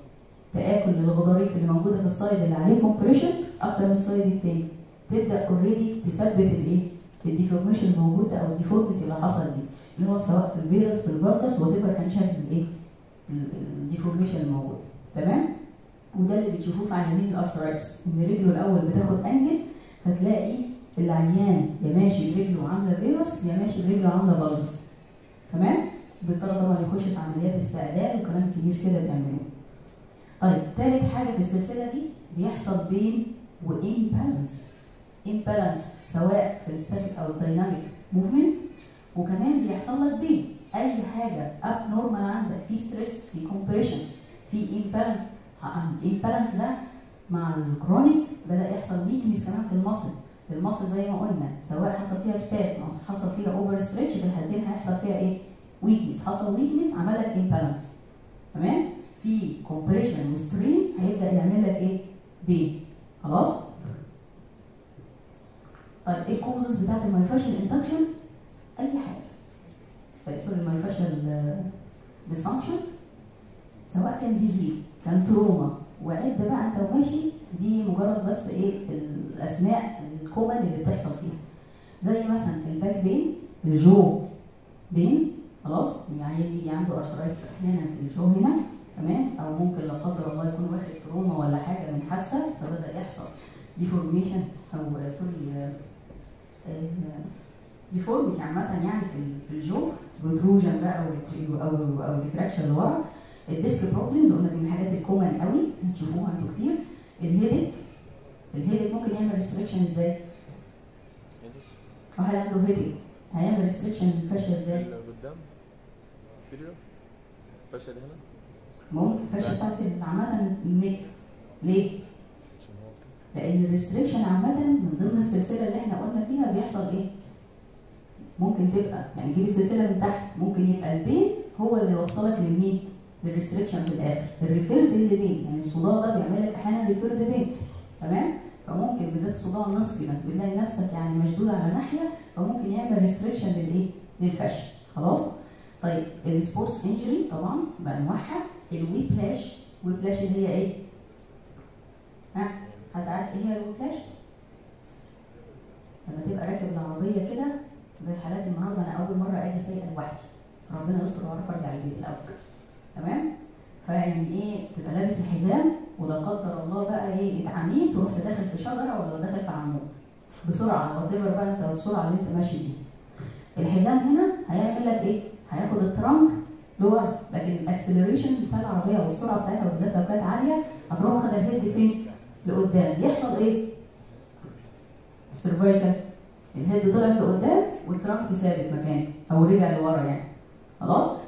تاكل للغضاريف اللي موجوده في السايد اللي عليه كومبريشن اكتر من السايد التاني تبدا اوريدي تثبت الايه؟ الديفورميشن الموجود ده او الديفورميتي اللي حصل دي اللي هو سواء في الفيروس في الفيروس وات كان شكل الايه؟ الديفورميشن الموجود تمام؟ وده اللي بتشوفوه في عيانين الارثرايتس ان رجله الاول بتاخد انجل فتلاقي العيان يا ماشي برجله عامله فيروس يا ماشي برجله عامله فالوس تمام؟ بيضطر طبعا يخش في عمليات استعداد وكلام كبير كده بيعملوه. طيب ثالث حاجه في السلسله دي بيحصل بين وامبالانس امبالانس سواء في الستاتيك او الدايناميك موفمنت وكمان بيحصل لك بين اي حاجه اب نورمال عندك في ستريس في كومبريشن في امبالانس الامبالانس ده مع الكرونيك بدا يحصل ويكنس كمان في المصل المصل زي ما قلنا سواء حصل فيها سباس او حصل فيها اوفر ستريتش في الحالتين هيحصل فيها ايه؟ ويكنس حصل ويكنس عمل لك امبالانس تمام؟ في كومبريشن وسترين هيبدا يعمل لك ايه؟ بين خلاص؟ طيب ايه الكوزز بتاعت المايفاشل اندكشن؟ اي حاجه سوري المايفاشل ديسفانكشن سواء كان ديزيز كان تروما وعد بقى انت وماشي دي مجرد بس ايه الاسماء الكومن اللي بتحصل فيها زي مثلا الباك بين الجو بين خلاص يعني يجي عنده ارثرايتس احيانا في الجو هنا تمام او ممكن لا قدر الله يكون واخد تروما ولا حاجه من حادثه فبدا يحصل ديفورميشن او سوري ديفورميتي عامه يعني في في الجو بروتروجن بقى او او او ريتراكشن لورا الديسك بروبلمز قلنا دي من الحاجات الكومن قوي هتشوفوها انتوا كتير الهيدك الهيدك ممكن يعمل ريستريكشن ازاي؟ واحد عنده هيدك هيعمل ريستريكشن للفشل ازاي؟ قدام تيريو فشل هنا ممكن فشل بتاعت عامة النك ليه؟ عشان هو لأن الريستريكشن عامة من ضمن السلسلة اللي احنا قلنا فيها بيحصل ايه؟ ممكن تبقى يعني جيب السلسلة من تحت ممكن يبقى البين هو اللي يوصلك للمين؟ للريستريكشن في الآخر الريفيرد اللي بين يعني الصداع ده بيعمل لك أحيانا ريفيرد بين تمام؟ فممكن بالذات الصداع النصفي ده بتلاقي نفسك يعني مشدود على ناحية فممكن يعمل ريستريكشن للايه؟ للفشل خلاص؟ طيب السبورتس انجري طبعا بانواعها الويبلاش ويبلاش اللي هي ايه؟ ها؟ هتعرف ايه هي الويبلاش؟ لما تبقى راكب العربية كده زي حالات النهارده انا اول مرة اجي سايقة لوحدي ربنا يستر واعرف ارجع البيت الاول تمام؟ فيعني ايه تبقى لابس الحزام ولا قدر الله بقى ايه اتعميت ورحت داخل في شجرة ولا داخل في عمود بسرعة وات بقى انت السرعة اللي انت ماشي بيها الحزام هنا هيعمل لك ايه؟ هياخد الترنك لورا لكن الاكسلريشن بتاع العربيه والسرعه بتاعتها وبالذات لو كانت عاليه هتروح واخد الهيد فين؟ لقدام يحصل ايه؟ السيرفايكال الهيد طلع لقدام والترنك ثابت مكانه او رجع لورا يعني خلاص؟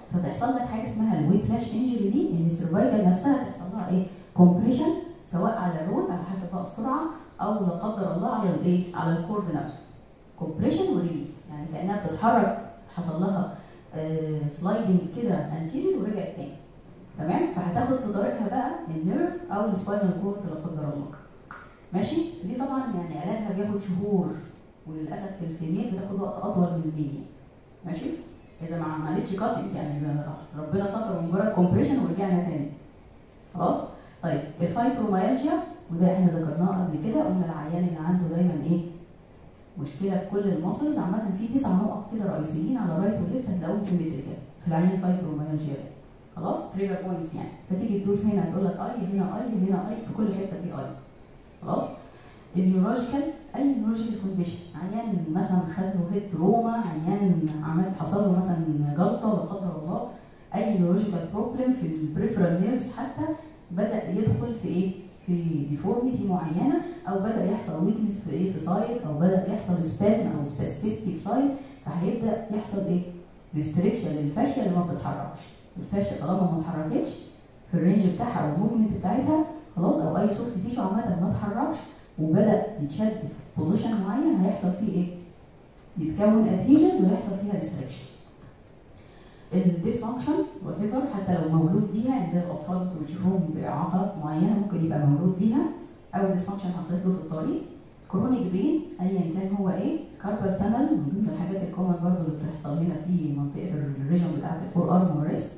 فتحصل لك حاجه اسمها الويبلاش انجري دي ان السيرفايكال نفسها تحصل لها ايه كومبريشن سواء على الروت على حسب بقى السرعه او لا قدر الله على الايه على الكورد نفسه كومبريشن وريليز يعني كانها بتتحرك حصل لها سلايدنج كده انتيريور ورجعت تاني تمام فهتاخد في طريقها بقى النيرف او السباينال كورد لا قدر الله ماشي دي طبعا يعني علاجها بياخد شهور وللاسف في الفيميل بتاخد وقت اطول من الميل ماشي اذا ما عملتش كاتنج يعني ربنا ستر مجرد كومبريشن ورجعنا تاني خلاص طيب الفايبروميالجيا وده احنا ذكرناه قبل كده قلنا العيان اللي عنده دايما ايه مشكله في كل الماسلز عامه في تسع نقط كده رئيسيين على الرايت والليفت هتلاقوهم سيمتريكال في العيان فايبروميالجيا خلاص تريجر بوينتس يعني فتيجي تدوس هنا تقول لك اي هنا اي هنا اي في كل حته في اي خلاص النيورولوجيكال اي نيورولوجيكال كونديشن عيان مثلا خد له هيد روما عيان عمل حصل له مثلا جلطه لا قدر الله اي نيورولوجيكال بروبلم في البريفرال نيرفز حتى بدا يدخل في ايه في ديفورميتي معينه او بدا يحصل ويكنس في ايه في سايد او بدا يحصل سبازم او سباستيستي في سايد فهيبدا يحصل ايه ريستريكشن للفاشيه اللي ما بتتحركش الفاشيه طالما ما اتحركتش في الرينج بتاعها او الموفمنت بتاعتها خلاص او اي سوفت تيشو عامه ما اتحركش وبدا يتشد في بوزيشن معين هيحصل فيه ايه؟ يتكون ادهيجنز ويحصل فيها ريستريكشن. الديسفانكشن وات ايفر حتى لو مولود بيها يعني زي الاطفال انتوا بتشوفوهم باعاقات معينه ممكن يبقى مولود بيها او ديسفانكشن حصلت له في الطريق كرونيك بين ايا كان هو ايه كاربال تانل من ضمن الحاجات الكومن برضه اللي بتحصل هنا في منطقه الريجن بتاعت الفور ارم والريست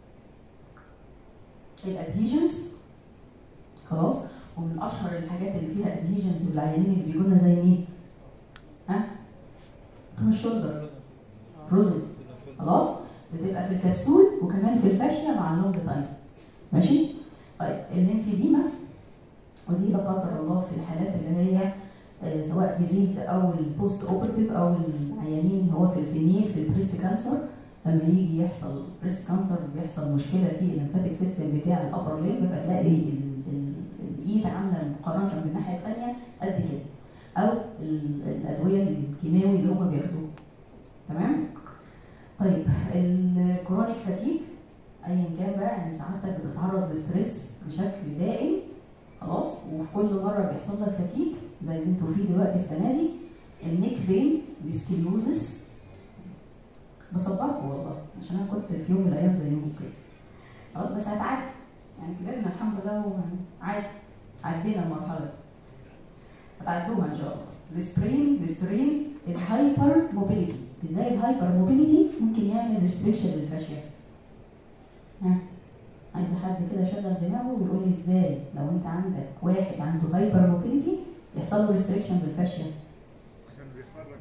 الادهيجنز خلاص ومن اشهر الحاجات اللي فيها ادهيجنز بالعيانين اللي بيجوا لنا زي مين؟ ها؟ توم الشولدر فروزن خلاص بتبقى في الكبسول وكمان في الفاشيه مع اللونج تايم ماشي؟ طيب الليمفيديما ودي لا قدر الله في الحالات اللي هي آه، سواء ديزيز او البوست اوبرتيف او العيانين هو في الفيميل في البريست كانسر لما يجي يحصل بريست كانسر بيحصل مشكله في الليمفاتيك سيستم بتاع الابر ليمب بيبقى تلاقي ال- ال- الايد عامله مقارنه بالناحيه الثانيه قد كده او ال- الادويه الكيماوي اللي هم بياخدوه تمام طيب الكرونيك فاتيج ايا كان بقى يعني سعادتك بتتعرض لستريس بشكل دائم خلاص وفي كل مره بيحصل لك فاتيج زي اللي انتوا فيه دلوقتي السنه دي النيك بين السكليوزس بصبركم والله عشان انا كنت في يوم من الايام زيهم كده خلاص بس هتعدي يعني كبرنا الحمد لله وعادي عدينا المرحله دي هتعدوها ان شاء الله السبرين السترين الهايبر موبيليتي ازاي الهايبر موبيليتي ممكن يعمل ريستريكشن للفاشيه ها عايز حد كده شغل دماغه ويقول لي ازاي لو انت عندك واحد عنده هايبر موبيليتي يحصل له ريستريكشن بالفاشيه عشان بيحرك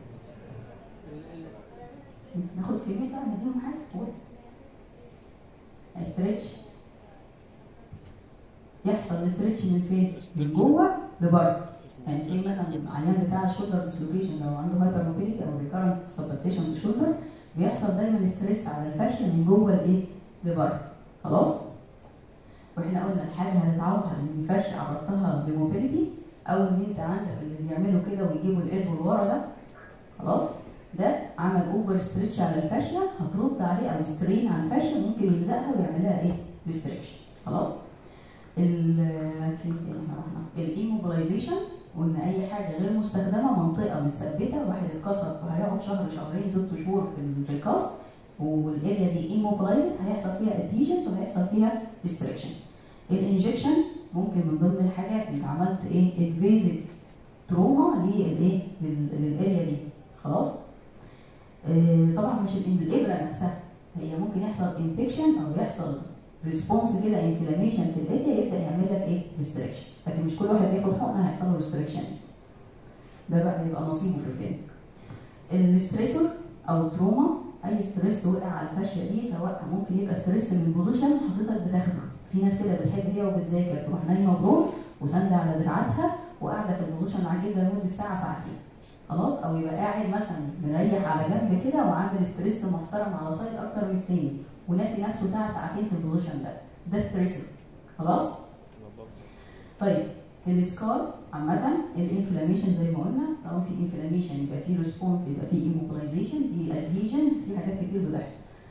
ناخد في مين بقى نديهم حاجه قول استريتش يحصل استريتش من فين؟ من جوه لبره يعني زي مثلا العيان بتاع الشولدر ديسلوكيشن لو عنده هايبر موبيليتي او ريكارنت سبلتيشن في الشولدر بيحصل دايما ستريس على الفاشيه من جوه لايه؟ لبره خلاص؟ واحنا قلنا الحاجه هتتعوض ان الفاشيه عرضتها لموبيليتي او ان انت عندك اللي بيعملوا كده ويجيبوا القلب لورا ده خلاص؟ ده عمل اوفر ستريتش على الفاشيه هترد عليه او سترين على الفاشيه ممكن يلزقها ويعمل لها ايه؟ ريستريكشن خلاص؟ ال في الايموبلايزيشن قلنا اي حاجه غير مستخدمه منطقه متثبته واحد اتكسر فهيقعد شهر شهرين ست شهور في ال- في الكاست والاريا دي ايموبلايزد هيحصل فيها ادهيجنز وهيحصل فيها ريستريكشن الانجكشن ممكن من ضمن الحاجات انت عملت ايه انفيزيف تروما للايه لل- للاريا دي خلاص آه، طبعا مش ال- الابره نفسها هي ممكن يحصل انفكشن او يحصل ريسبونس كده انفلاميشن في الاريا يبدا يعمل لك ايه ريستريكشن لكن مش كل واحد بياخد حقنه هيحصل له ريستريكشن ده بقى بيبقى نصيبه في الدنيا الستريسور او التروما اي ستريس وقع على الفاشيه دي سواء ممكن يبقى ستريس من بوزيشن حضرتك بتاخده في ناس كده بتحب هي وبتذاكر تروح نايمه برون وساندة على دراعاتها وقاعده في البوزيشن العجيب ده لمده ساعه ساعتين خلاص او يبقى قاعد مثلا مريح على جنب كده وعامل ستريس محترم على سايد اكتر من التاني وناسي نفسه ساعه ساعتين في البوزيشن ده ده ستريس خلاص طيب السكار عامة الانفلاميشن زي ما قلنا طالما في انفلاميشن يبقى في ريسبونس يبقى في ايموبلايزيشن في ادهيجنز في حاجات كتير بتحصل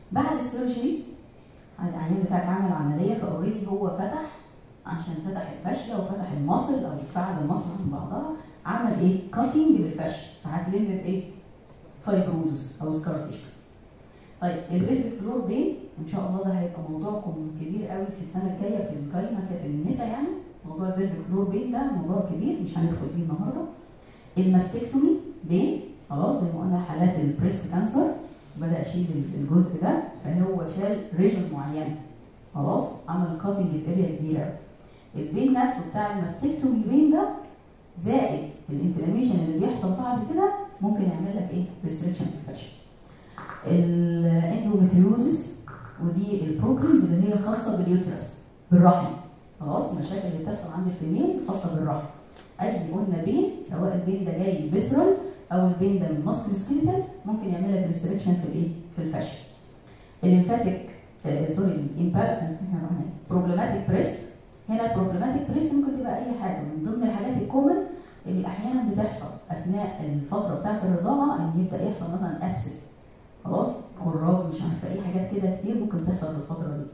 بعد السيرجري العيان بتاعك عمل عمليه فاوريدي هو فتح عشان فتح الفاشيه وفتح المصل او بعد المصل عن بعضها عمل ايه؟ كاتنج بالفاشيه فهتلم بايه؟ فايبروزس او سكارفيش طيب البلفيك فلور بين ان شاء الله ده هيبقى موضوعكم كبير قوي في السنه الجايه في القايمه كده في النساء يعني موضوع البلفيك فلور بين ده موضوع كبير مش هندخل فيه النهارده الماستكتومي بين خلاص زي ما قلنا حالات البريست كانسر بدا يشيل الجزء ده فهو شال ريجن معينه خلاص عمل كاتنج في اريا كبيره قوي البين نفسه بتاع الماستكتومي بين ده زائد الانفلاميشن اللي بيحصل بعد كده ممكن يعمل لك ايه ريستريكشن في الفشل الاندوميتريوزس ودي البروبلمز اللي هي خاصه باليوترس بالرحم خلاص المشاكل اللي بتحصل عند الفيميل خاصه بالرحم اي قلنا بين سواء البين ده جاي بسرال او البين ده من ماسك سكيلتال ممكن يعمل لك ريستريكشن في الايه في الفشل الليمفاتيك آه سوري الامبال بروبلماتيك بريست هنا البروبلماتيك بريست ممكن تبقى اي حاجه من ضمن الحاجات الكومن اللي احيانا بتحصل اثناء الفتره بتاعه الرضاعه ان يبدا يحصل مثلا ابسس خلاص خراج مش عارفه ايه حاجات كده كتير ممكن تحصل في الفتره دي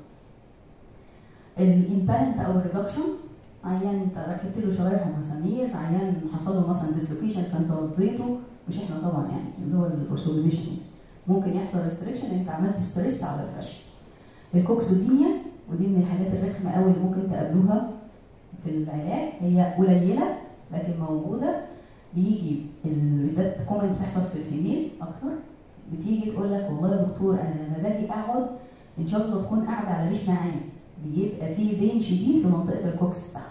الامبالنت او الريدكشن عيان انت ركبت له شرايح ومسامير عيان حصل له مثلا ديسلوكيشن فانت وضيته مش احنا طبعا يعني اللي هو الاورثوبيشن ممكن يحصل ريستريكشن انت عملت ستريس على الفشل الكوكسودينيا ودي من الحاجات الرخمه قوي اللي ممكن تقابلوها في العلاج هي قليله لكن موجوده بيجي الريزات كومن بتحصل في الفيميل اكتر بتيجي تقول لك والله يا دكتور انا لما باجي اقعد ان شاء الله تكون قاعده على ريش ناعم بيبقى فيه بين شديد في منطقه الكوكس بتاعتي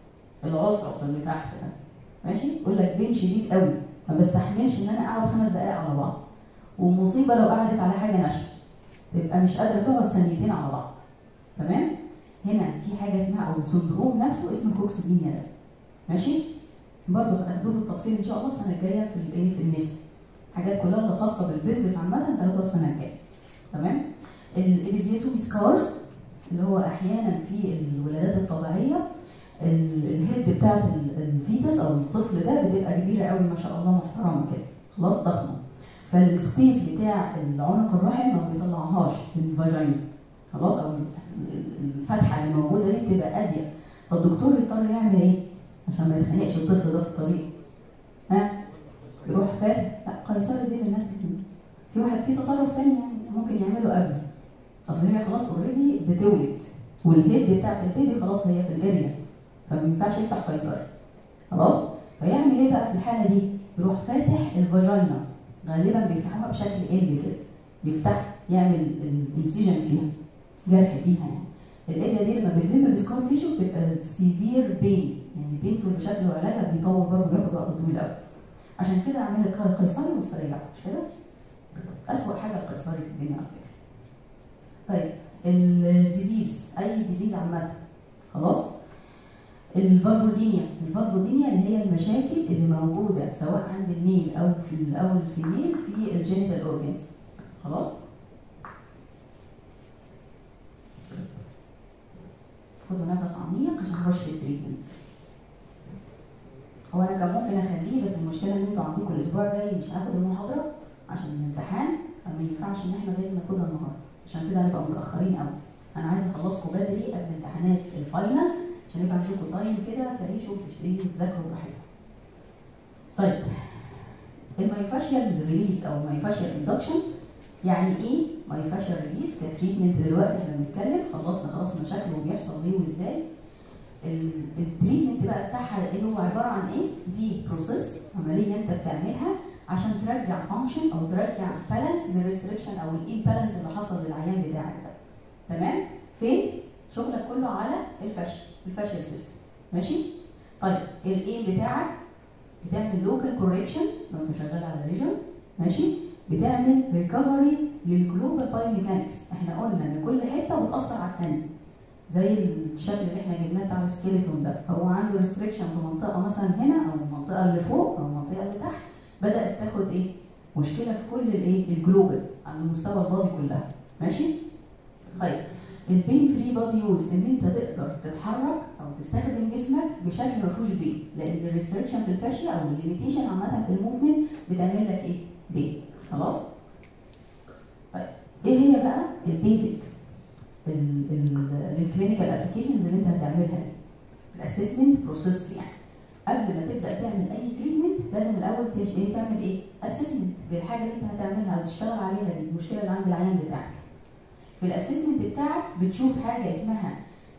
العصعص اللي تحت ده ماشي يقول لك بين شديد قوي ما بستحملش ان انا اقعد خمس دقائق على بعض ومصيبه لو قعدت على حاجه ناشفه تبقى مش قادره تقعد ثانيتين على بعض تمام هنا في حاجه اسمها او سندروم نفسه اسمه كوكسودينيا ده ماشي برضه هتاخدوه في التفصيل ان شاء الله السنه الجايه في الايه في النساء حاجات كلها اللي خاصه بالبيلبس عامه هتاخدوها السنه الجايه تمام الابيزيتومي سكارز اللي هو احيانا في الولادات الطبيعيه الهيد بتاعت الفيتس او الطفل ده بتبقى كبيره قوي ما شاء الله محترمه كده خلاص ضخمه فالسبيس بتاع العنق الرحم ما بيطلعهاش من الفاجينا خلاص او الفتحه اللي موجوده دي بتبقى اضيق فالدكتور يضطر يعمل ايه عشان ما يتخانقش الطفل ده في الطريق ها يروح فاتح لا قيصري دي للناس كتير في واحد في تصرف تاني يعني ممكن يعمله قبل اصل هي خلاص اوريدي بتولد والهيد بتاعت البيبي خلاص هي في الاريا فما ينفعش يفتح قيصري خلاص فيعمل ايه بقى في الحاله دي يروح فاتح الفاجينا غالبا بيفتحوها بشكل ال كده يفتح يعمل الانسيجن فيها جرح فيها يعني الاريا دي لما بتلم بسكار تيشو بتبقى سيفير بين يعني بينفول بشكل وعلاجها بيطول برضه بياخد وقت طويل قوي عشان كده اعمل لك قيصري واستريح مش كده؟ اسوء حاجه القيصري في الدنيا على فكره. طيب الديزيز اي ديزيز عامه خلاص؟ الفالفودينيا الفالفودينيا اللي هي المشاكل اللي موجوده سواء عند الميل او في او الفيميل في الجينيتال اورجنز خلاص؟ خدوا نفس عميق عشان نخش في التريتمنت. هو انا كان ممكن اخليه بس المشكله ان انتوا عندكم الاسبوع الجاي مش هناخد المحاضره عشان الامتحان فما ينفعش ان احنا لازم ناخدها النهارده عشان كده هنبقى متاخرين قوي انا عايز اخلصكم بدري قبل امتحانات الفاينل عشان يبقى عندكم تايم كده تعيشوا وتشتري وتذاكروا براحتكم. طيب المايفاشيال ريليز او المايفاشيال اندكشن يعني ايه مايفاشيال ريليز كتريتمنت دلوقتي احنا بنتكلم خلصنا خلاص مشاكله وبيحصل ليه وازاي التريتمنت بقى بتاعها ايه هو عباره عن ايه؟ دي بروسيس عمليه انت بتعملها عشان ترجع فانكشن او ترجع بالانس للريستريكشن او الامبالانس اللي حصل للعيان بتاعك ده. تمام؟ فين؟ شغلك كله على الفشل، الفشل سيستم. ماشي؟ طيب الايم بتاعك بتعمل لوكال كوريكشن لو انت شغال على ريجن ماشي؟ بتعمل ريكفري للجلوبال باي ميكانكس، احنا قلنا ان كل حته بتاثر على الثانيه. زي الشكل اللي احنا جبناه بتاع السكيلتون ده هو عنده ريستريكشن في منطقه مثلا هنا او المنطقه اللي فوق او المنطقه اللي تحت بدات تاخد ايه مشكله في كل الايه الجلوبال على مستوى البادي كلها ماشي طيب البين فري بادي يوز ان انت تقدر تتحرك او تستخدم جسمك بشكل ما فيهوش بين لان الريستريكشن في الفاشيه او الليميتيشن عامه في الموفمنت بتعمل لك ايه بين خلاص طيب ايه هي بقى البيزك للكلينيكال ابلكيشنز اللي انت هتعملها دي الاسسمنت بروسيس يعني قبل ما تبدا تعمل اي تريتمنت لازم الاول تش- إيه تعمل ايه اسسمنت للحاجه اللي انت هتعملها او تشتغل عليها دي المشكله اللي عند العيان بتاعك في الاسسمنت بتاعك بتشوف حاجه اسمها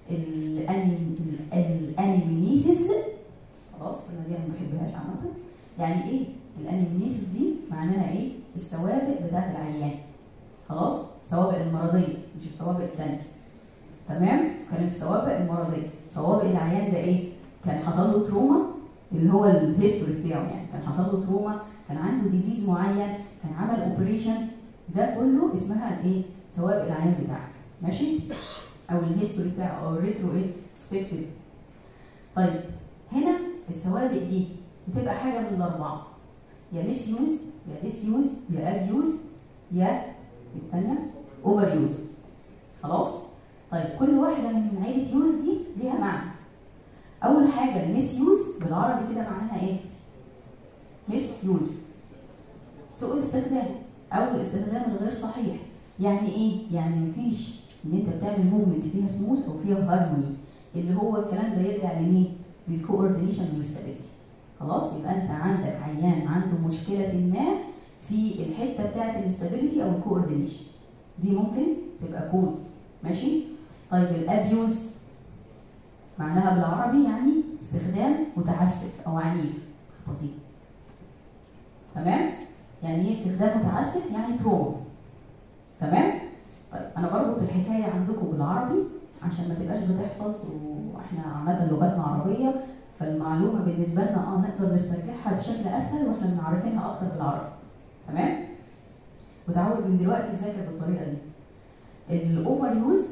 الانيمينيسيس خلاص الكلمه دي انا ما بحبهاش عامه يعني ايه الانيمينيسيس دي معناها ايه السوابق بتاعت العيان خلاص السوابق المرضيه مش السوابق الثانيه تمام كان في السوابق المرضيه سوابق العيان ده ايه كان حصل له تروما اللي هو الهيستوري بتاعه يعني كان حصل له تروما كان عنده ديزيز معين كان عمل اوبريشن ده كله اسمها الايه سوابق العيان بتاعك ماشي او الهيستوري بتاعه او الريترو ايه سبيكتيف طيب هنا السوابق دي بتبقى حاجه من الاربعه يا ميس يوز يا ديس يوز يا اب يوز يا الثانيه اوفر يوز خلاص طيب كل واحده من عيله يوز دي ليها معنى اول حاجه الميس يوز بالعربي كده معناها ايه ميس يوز سوء الاستخدام او الاستخدام الغير صحيح يعني ايه يعني مفيش ان انت بتعمل موفمنت فيها سموث او فيها هارموني اللي هو الكلام ده يرجع لمين للكوردينيشن والاستابيليتي خلاص يبقى انت عندك عيان عنده مشكله ما في الحته بتاعه الاستابيليتي او الكوردينيشن دي ممكن تبقى كوز ماشي طيب الابيوز معناها بالعربي يعني استخدام متعسف او عنيف خطير تمام يعني ايه استخدام متعسف يعني تروما تمام طيب انا بربط الحكايه عندكم بالعربي عشان ما تبقاش بتحفظ واحنا عامه لغتنا عربيه فالمعلومه بالنسبه لنا اه نقدر نسترجعها بشكل اسهل واحنا عارفينها اكتر بالعربي تمام وتعود من دلوقتي تذاكر بالطريقه دي الاوفر يوز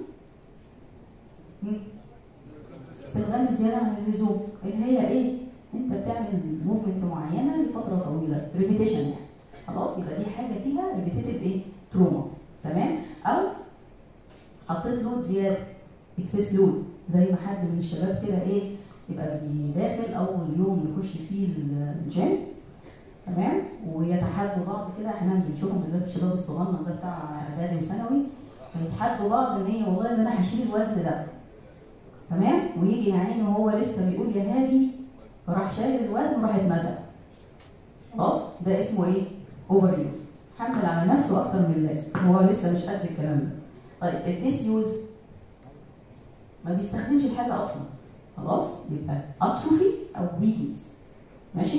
استخدام الزياده عن اللزوم اللي هي ايه انت بتعمل موفمنت معينه لفتره طويله ريبيتيشن يعني خلاص يبقى دي حاجه فيها ريبيتيتيف ايه تروما تمام او حطيت لود زياده اكسس لود زي ما حد من الشباب كده ايه يبقى داخل اول يوم يخش فيه الجيم تمام ويتحدوا بعض كده احنا بنشوفهم بالذات الشباب الصغنن ده بتاع اعدادي وثانوي فيتحدوا بعض ان هي والله ده انا هشيل الوزن ده تمام ويجي يا عيني وهو لسه بيقول يا هادي راح شايل الوزن وراح اتمزق خلاص ده اسمه ايه اوفر يوز حمل على نفسه اكتر من اللازم هو لسه مش قد الكلام ده طيب الديس يوز ما بيستخدمش الحاجه اصلا خلاص يبقى اتروفي او ويكنس ماشي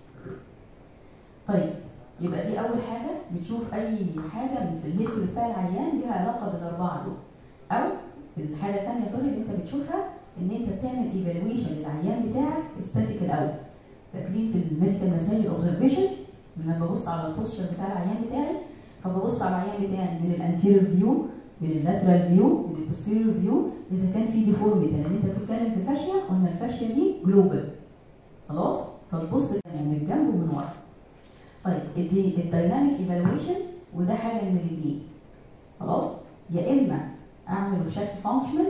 طيب يبقى دي اول حاجه بتشوف اي حاجه في الهيستوري بتاع العيان ليها علاقه بالاربعه دول او الحاجه الثانيه سوري اللي انت بتشوفها ان انت بتعمل ايفالويشن للعيان بتاعك ستاتيك الاول فاكرين في الميديكال مساج اوبزرفيشن لما ببص على البوستشر بتاع العيان بتاعي فببص على العيان بتاعي من الانتيريور فيو من اللاترال فيو من البوستيريور فيو اذا كان في ديفورميتي لان انت بتتكلم في فاشيه قلنا الفاشيه دي جلوبال خلاص فتبص من الجنب ومن ورا طيب الدايناميك ايفالويشن وده حاجه من الاثنين خلاص يا اما اعمله بشكل فانكشنال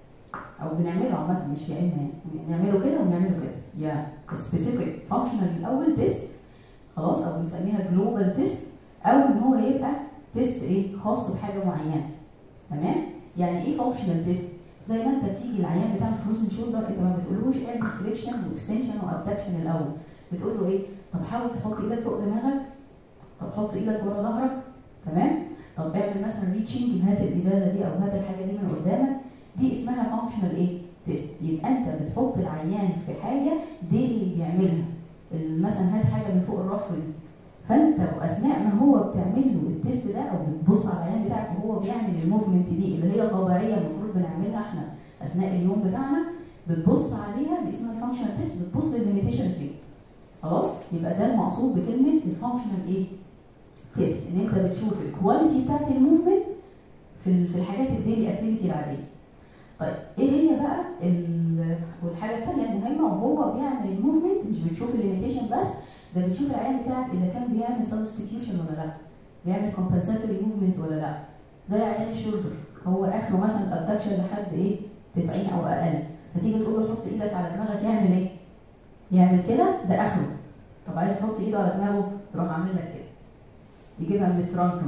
او بنعمله عامه مش يا اما يعني نعمله كده ونعمله كده يا سبيسيفيك فانكشنال الاول تيست خلاص او بنسميها جلوبال تيست او ان هو يبقى تيست ايه خاص بحاجه معينه تمام يعني ايه فانكشنال تيست زي ما انت بتيجي العيان بتاع الفروزن شولدر انت ما بتقولهوش اعمل فليكشن واكستنشن وابدكشن الاول بتقول له ايه طب حاول تحط ايدك فوق دماغك طب حط ايدك ورا ظهرك تمام طب اعمل مثلا ريتشنج هات الازازه دي او هات الحاجه دي من قدامك دي اسمها فانكشنال ايه تيست يبقى انت بتحط العيان في حاجه ديلي بيعملها مثلا هات حاجه من فوق الرف دي فانت واثناء ما هو بتعمل له التيست ده او بتبص على العيان بتاعك وهو بيعمل الموفمنت دي اللي هي طبيعيه المفروض بنعملها احنا اثناء اليوم بتاعنا بتبص عليها دي اسمها الفانكشنال تيست بتبص للليميتيشن فيه خلاص يبقى ده المقصود بكلمه الفانكشنال ايه تيست ان انت بتشوف الكواليتي بتاعت الموفمنت في في الحاجات الديلي اكتيفيتي العاديه طيب ايه هي بقى والحاجه الثانيه المهمه وهو بيعمل الموفمنت مش بتشوف الليميتيشن بس ده بتشوف العيان بتاعك اذا كان بيعمل سبستيتيوشن ولا لا بيعمل كومبنساتوري موفمنت ولا لا زي عيان الشولدر هو اخره مثلا ابدكشن لحد ايه 90 او اقل فتيجي تقول له حط ايدك على دماغك يعمل ايه؟ يعمل كده ده اخره طب عايز تحط ايده على دماغه يروح عامل لك كده يجيبها من الترانك مثلا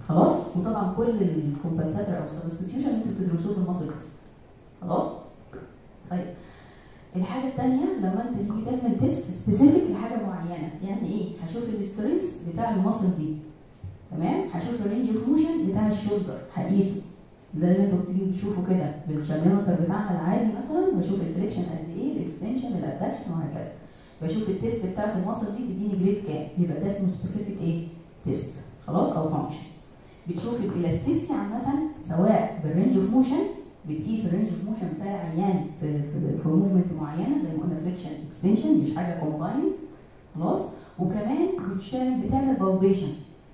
خلاص وطبعا كل الكومبنساتور او السبستيوشن انتوا بتدرسوه في المصل تيست خلاص طيب الحاجه الثانيه لما انت تيجي تعمل تيست سبيسيفيك لحاجه معينه يعني ايه هشوف السترينث بتاع المصل دي تمام هشوف الرينج اوف موشن بتاع الشولدر هقيسه زي ما انتوا بتيجوا تشوفوا كده بالشاميوتر بتاعنا العادي مثلا بشوف الفليكشن قد ايه الاكستنشن الادكشن وهكذا بشوف التيست بتاعت المصل دي تديني جريد كام يبقى ده اسمه سبيسيفيك ايه تيست خلاص او فانكشن بتشوف الالاستيستي عامه سواء بالرينج اوف موشن بتقيس الرينج اوف موشن بتاع العيان في في, في موفمنت معينه زي ما قلنا فليكشن اكستنشن مش حاجه كومبايند خلاص وكمان بتشتغل بتعمل بالبيشن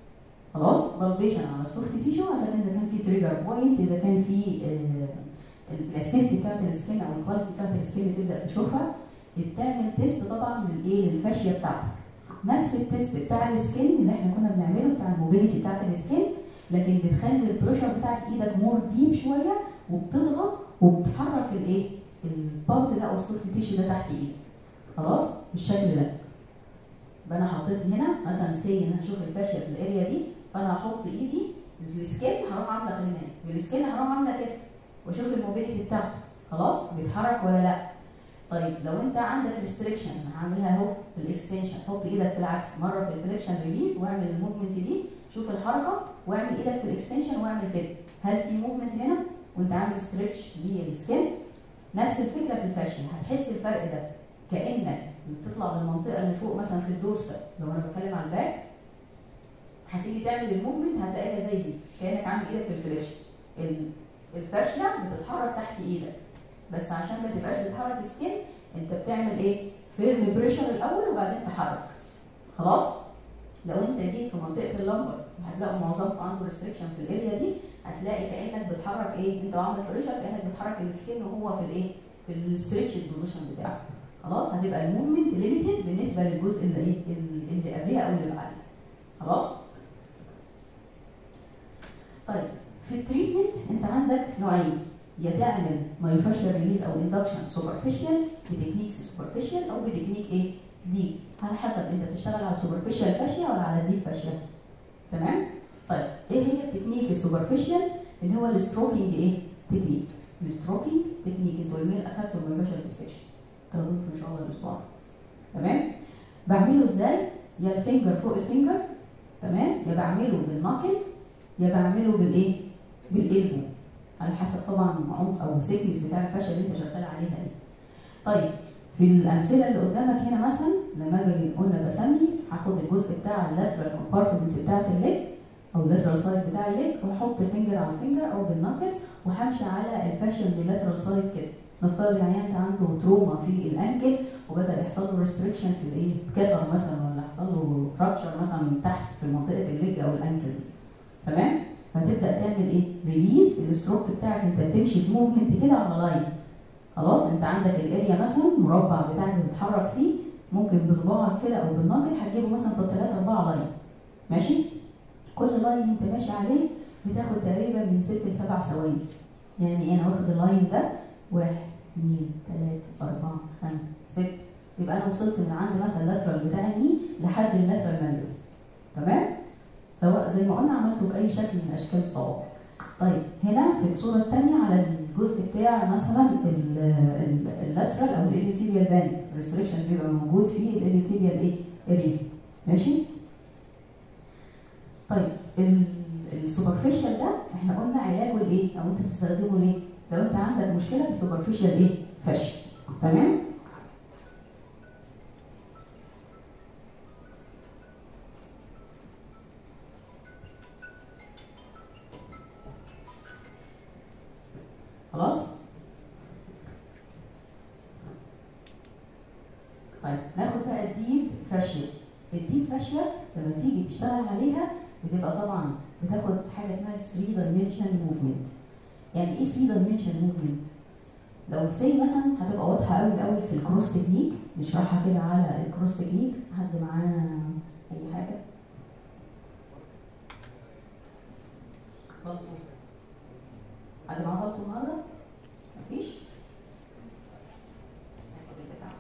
خلاص بالبيشن على السوفت تيشو عشان اذا كان في تريجر بوينت اذا كان في الاستيستي بتاعت السكين او الكواليتي بتاعت السكين اللي تبدا تشوفها بتعمل تيست طبعا للايه للفاشيه بتاعتك نفس التيست بتاع السكين اللي احنا كنا بنعمله بتاع الموبيليتي بتاعت السكين لكن بتخلي البريشر بتاعت ايدك مور ديب شويه وبتضغط وبتحرك الايه البارت ده او السوفت تيشو ده تحت ايدك خلاص بالشكل ده يبقى انا حطيت هنا مثلا سي انا هشوف الفاشيه في الاريا دي فانا هحط ايدي السكين هروح عامله خلينا بالسكين هروح عامله كده واشوف الموبيليتي بتاعته خلاص بيتحرك ولا لا طيب لو انت عندك ريستريكشن هعملها اهو في الاكستنشن حط ايدك في العكس مره في الفليكشن ريليز واعمل الموفمنت دي شوف الحركه واعمل ايدك في الاكستنشن واعمل كده هل في موفمنت هنا وانت عامل ستريتش للسكين نفس الفكره في الفاشن هتحس الفرق ده كانك بتطلع للمنطقه اللي فوق مثلا في الدورسال لو انا بتكلم على الباك هتيجي تعمل الموفمنت هتلاقيها زي دي كانك عامل ايدك في الفليكشن الفاشيه بتتحرك تحت ايدك بس عشان ما تبقاش بتحرك السكين انت بتعمل ايه فيرم بريشر الاول وبعدين تحرك خلاص لو انت جيت في منطقه اللمبر وهتلاقوا معظمكم عنده ريستريكشن في الاريا دي هتلاقي كانك بتحرك ايه انت عامل بريشر كانك بتحرك السكين وهو في الايه في الستريتش بوزيشن بتاعه خلاص هتبقى الموفمنت ليميتد بالنسبه للجزء اللي ايه اللي قبلها او اللي بعدها خلاص طيب في التريتمنت انت عندك نوعين يا تعمل مايوفاشيال ريليز او اندكشن سوبرفيشال بتكنيكس سوبرفيشال او بتكنيك ايه دي على حسب انت بتشتغل على السوبرفيشال فاشيا ولا على الديب فاشيا تمام طيب ايه هي التكنيك السوبرفيشال اللي هو الستروكينج ايه تكنيك الستروكينج تكنيك انتوا يومين اخدتوا المايوفاشيال سيكشن تاخدوه ان شاء الله الاسبوع تمام بعمله ازاي يا الفينجر فوق الفينجر تمام يا بعمله بالنقل يا بعمله بالايه بالالبو على حسب طبعا عمق او السيكنس بتاع الفشل اللي انت شغال عليها دي. طيب في الامثله اللي قدامك هنا مثلا لما باجي قلنا بسمي هاخد الجزء بتاع اللاترال كومبارتمنت بتاعت الليج او اللاترال سايد بتاع الليج واحط الفينجر على الفينجر او بالنقص وهمشي على الفاشل اللاترال سايد كده نفترض يعني انت عنده تروما في الانكل وبدا يحصل له ريستريكشن في الايه اتكسر مثلا ولا حصل له فراكشر مثلا من تحت في منطقه الليج او الانكل دي تمام فتبدا تعمل ايه ريليز الستروك بتاعك انت بتمشي في موفمنت كده على لاين خلاص انت عندك الاريا مثلا مربع بتاعك بتتحرك فيه ممكن بصباعك كده او بالناقل هتجيبه مثلا في 3 4 لاين ماشي كل لاين انت ماشي عليه بتاخد تقريبا من 6 ل 7 ثواني يعني انا واخد اللاين ده واحد اثنين ثلاثة أربعة خمسة ستة يبقى أنا وصلت من عند مثلا اللاترال بتاع الني لحد اللاترال ماليوس تمام؟ سواء زي ما قلنا عملته بأي شكل من أشكال الصوابع. طيب هنا في الصورة الثانية على الجزء بتاع مثلا اللاترال أو الإليوتيبيال باند الريستريكشن بيبقى موجود في الإليوتيبيال إيه؟ اريا ماشي؟ طيب السوبرفيشال ده احنا قلنا علاجه الايه؟ أو أنت بتستخدمه ليه؟ لو أنت عندك مشكلة في السوبرفيشال إيه؟ فشل تمام؟ خلاص طيب ناخد بقى الديب فاشيا الديب فاشيا لما تيجي تشتغل عليها بتبقى طبعا بتاخد حاجه اسمها 3 دايمنشن موفمنت يعني ايه 3 دايمنشن موفمنت لو سي مثلا هتبقى واضحه قوي الاول في الكروس تكنيك نشرحها كده على الكروس تكنيك حد معاه اي حاجه بلطو حد معاه بلطو النهارده مفيش هاخد البتاع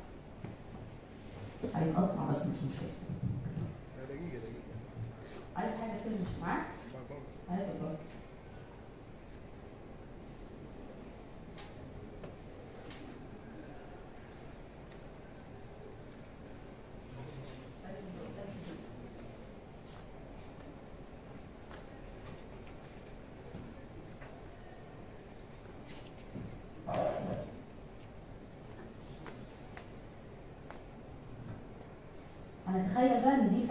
هيتقطع بس مش مشكله دقيقة دقيقة عايز حاجه تلمش معاك ما طبعا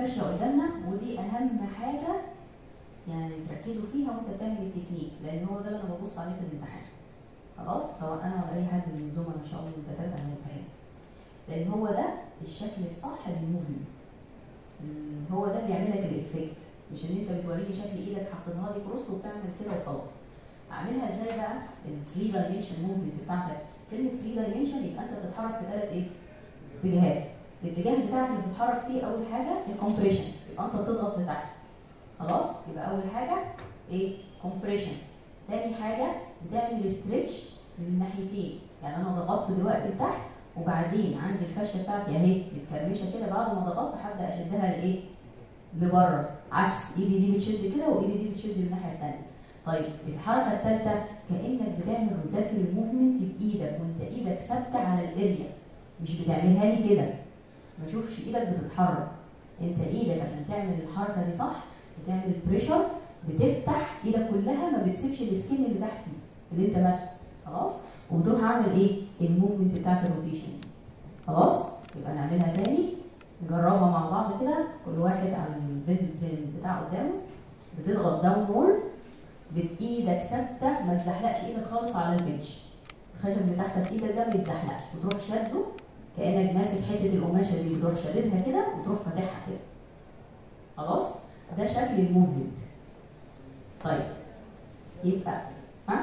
الفاشيه قدامنا ودي اهم حاجه يعني تركزوا فيها وانت بتعمل التكنيك لان هو ده اللي انا ببص عليه في الامتحان خلاص سواء انا ولا اي حد من الزملاء ان شاء الله اللي بتابع الامتحان لان هو ده الشكل الصح للموفمنت ال- هو ده اللي يعمل لك الافكت مش ان انت بتوريني شكل ايدك حاططها لي كروس وبتعمل كده وخلاص اعملها ازاي بقى ال 3 دايمنشن موفمنت بتاعتك كلمه 3 دايمنشن يبقى انت بتتحرك في ثلاث ايه اتجاهات الاتجاه بتاعك اللي بتتحرك فيه اول حاجه الكومبريشن يبقى انت بتضغط لتحت خلاص يبقى اول حاجه ايه كومبريشن تاني حاجه بتعمل ستريتش من الناحيتين يعني انا ضغطت دلوقتي لتحت وبعدين عندي الفشه بتاعتي اهي متكرمشه كده بعد ما ضغطت هبدا اشدها لايه لبره عكس ايدي دي بتشد كده وايدي دي بتشد من الناحيه الثانيه طيب الحركه الثالثه كانك بتعمل روتاتوري موفمنت بايدك وانت ايدك ثابته على الاريا مش بتعملها لي كده ما اشوفش ايدك بتتحرك انت ايدك عشان تعمل الحركه دي صح بتعمل بريشر بتفتح ايدك كلها ما بتسيبش السكين اللي تحت دي، اللي انت ماسكه خلاص وبتروح عامل ايه الموفمنت بتاعت الروتيشن خلاص يبقى نعملها تاني نجربها مع بعض كده كل واحد على البنت بتاع قدامه بتضغط داون وورد بايدك ثابته ما تزحلقش ايدك خالص على البنش الخشب اللي تحت ايدك ده ما يتزحلقش وتروح شده كانك ماسك حته القماشه دي بتروح شاددها كده وتروح فاتحها كده خلاص ده شكل الموفمنت طيب يبقى ها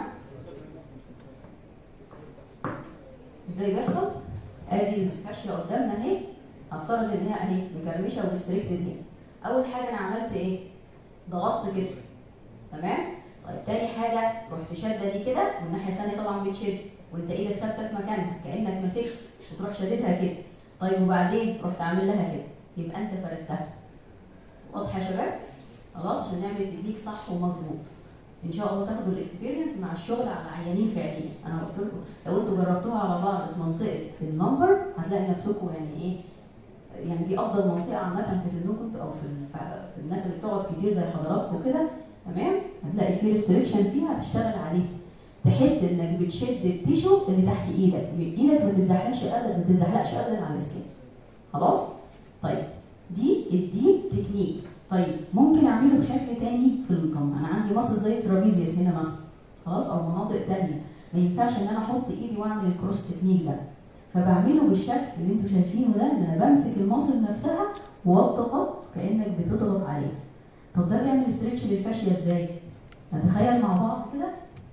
ازاي بيحصل ادي الفاشيه قدامنا اهي هفترض ان هي اهي مكرمشه وريستريكتد هنا اول حاجه انا عملت ايه ضغطت كده تمام طيب تاني حاجه رحت شاده دي كده والناحيه الثانيه طبعا بتشد وانت ايدك ثابته في مكانها كانك ماسكها وتروح شاددها كده طيب وبعدين رحت عامل لها كده يبقى انت فردتها واضحه يا شباب خلاص عشان نعمل التكنيك صح ومظبوط ان شاء الله تاخدوا الاكسبيرينس مع الشغل على عيانين فعليا انا قلت لكم لو انتوا جربتوها على بعض في منطقه النمبر هتلاقي نفسكم يعني ايه يعني دي افضل منطقه عامه في سنكم انتوا او في الف- في الناس اللي بتقعد كتير زي حضراتكم كده تمام هتلاقي في ريستريكشن فيها هتشتغل عليه تحس انك بتشد التيشو اللي تحت ايدك ايدك ما تتزحلقش ابدا ما تتزحلقش ابدا على السكين خلاص طيب دي الديب تكنيك طيب ممكن اعمله بشكل تاني في القم انا عندي مصل زي ترابيزيوس هنا مثلا خلاص او مناطق تانية ما ينفعش ان انا احط ايدي واعمل الكروس تكنيك ده فبعمله بالشكل اللي انتوا شايفينه ده ان انا بمسك المصل نفسها واضغط كانك بتضغط عليها طب ده بيعمل استرتش للفاشيه ازاي نتخيل مع بعض كده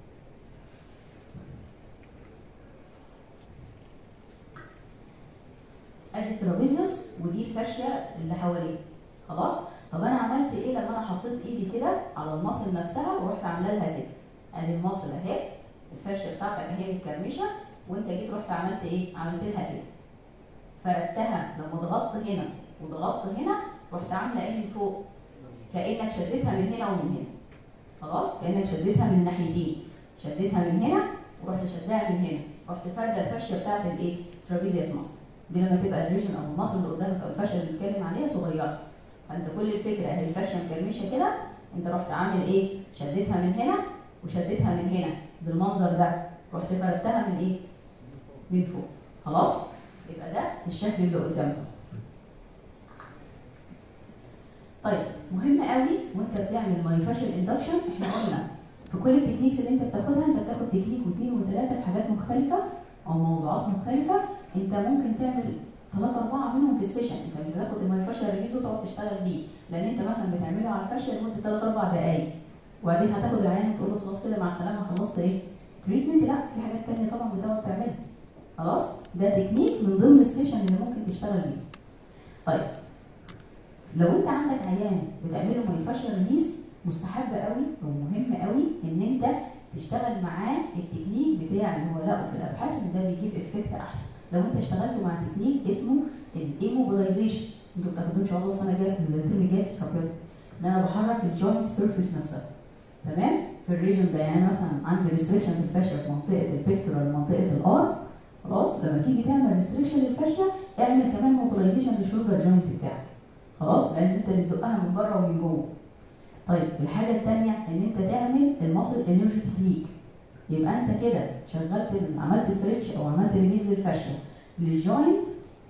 ادي الترابيزيوس ودي الفاشيه اللي حواليه خلاص طب انا عملت ايه لما انا حطيت ايدي كده على المصل نفسها ورحت عامله لها كده ادي المصل اهي الفاشيه بتاعتك اهي متكرمشه وانت جيت رحت عملت ايه عملت لها كده فردتها لما ضغطت هنا وضغطت هنا رحت عامله ايه من فوق كانك شدتها من هنا ومن هنا خلاص كانك شدتها من ناحيتين شدتها من هنا ورحت شدها من هنا رحت فارده الفاشيه بتاعت الايه ترابيزيوس مصل دي لما تبقى الريجن او المصل اللي قدامك او الفاشيه اللي بنتكلم عليها صغيره فانت كل الفكره اهي الفاشيه مكرمشه كده انت رحت عامل ايه شدتها من هنا وشدتها من هنا بالمنظر ده رحت فردتها من ايه من فوق خلاص يبقى ده الشكل اللي قدامك طيب مهم قوي وانت بتعمل مايوفاشل اندكشن احنا قلنا في كل التكنيكس اللي انت بتاخدها انت بتاخد تكنيك واثنين وثلاثه في حاجات مختلفه او موضوعات مختلفه انت ممكن تعمل ثلاثة أربعة منهم في السيشن انت مش بتاخد المايوفاشل ريليز وتقعد تشتغل بيه لأن انت مثلا بتعمله على الفاشية لمدة ثلاث أربع دقايق وبعدين هتاخد العيان وتقول له خلاص كده مع السلامة خلصت ايه؟ تريتمنت لا في حاجات تانية طبعا بتقعد تعملها خلاص ده تكنيك من ضمن السيشن اللي ممكن تشتغل بيه طيب لو انت عندك عيان بتعمله مايوفاشل ريليز مستحب قوي ومهم قوي ان انت تشتغل معاه التكنيك بتاع اللي هو لقوا في الابحاث ان ده بيجيب افكت احسن لو انت اشتغلت مع تكنيك اسمه الايموبلايزيشن انتوا بتاخدوه ان شاء الله السنه الجايه في الترم الجاي في سبيوتك ان انا بحرك الجوينت سيرفيس نفسها تمام في الريجن ده يعني مثلا عندي ريستريكشن في الفاشيه في منطقه البيكتورال منطقه الار خلاص لما تيجي تعمل ريستريكشن للفاشيه اعمل كمان موبلايزيشن للشولدر جوينت بتاعك خلاص لان انت بتزقها من بره ومن جوه طيب الحاجه الثانيه ان انت تعمل الماسل انرجي تكنيك يبقى انت كده شغلت عملت ستريتش او عملت ريليز للفاشيه للجوينت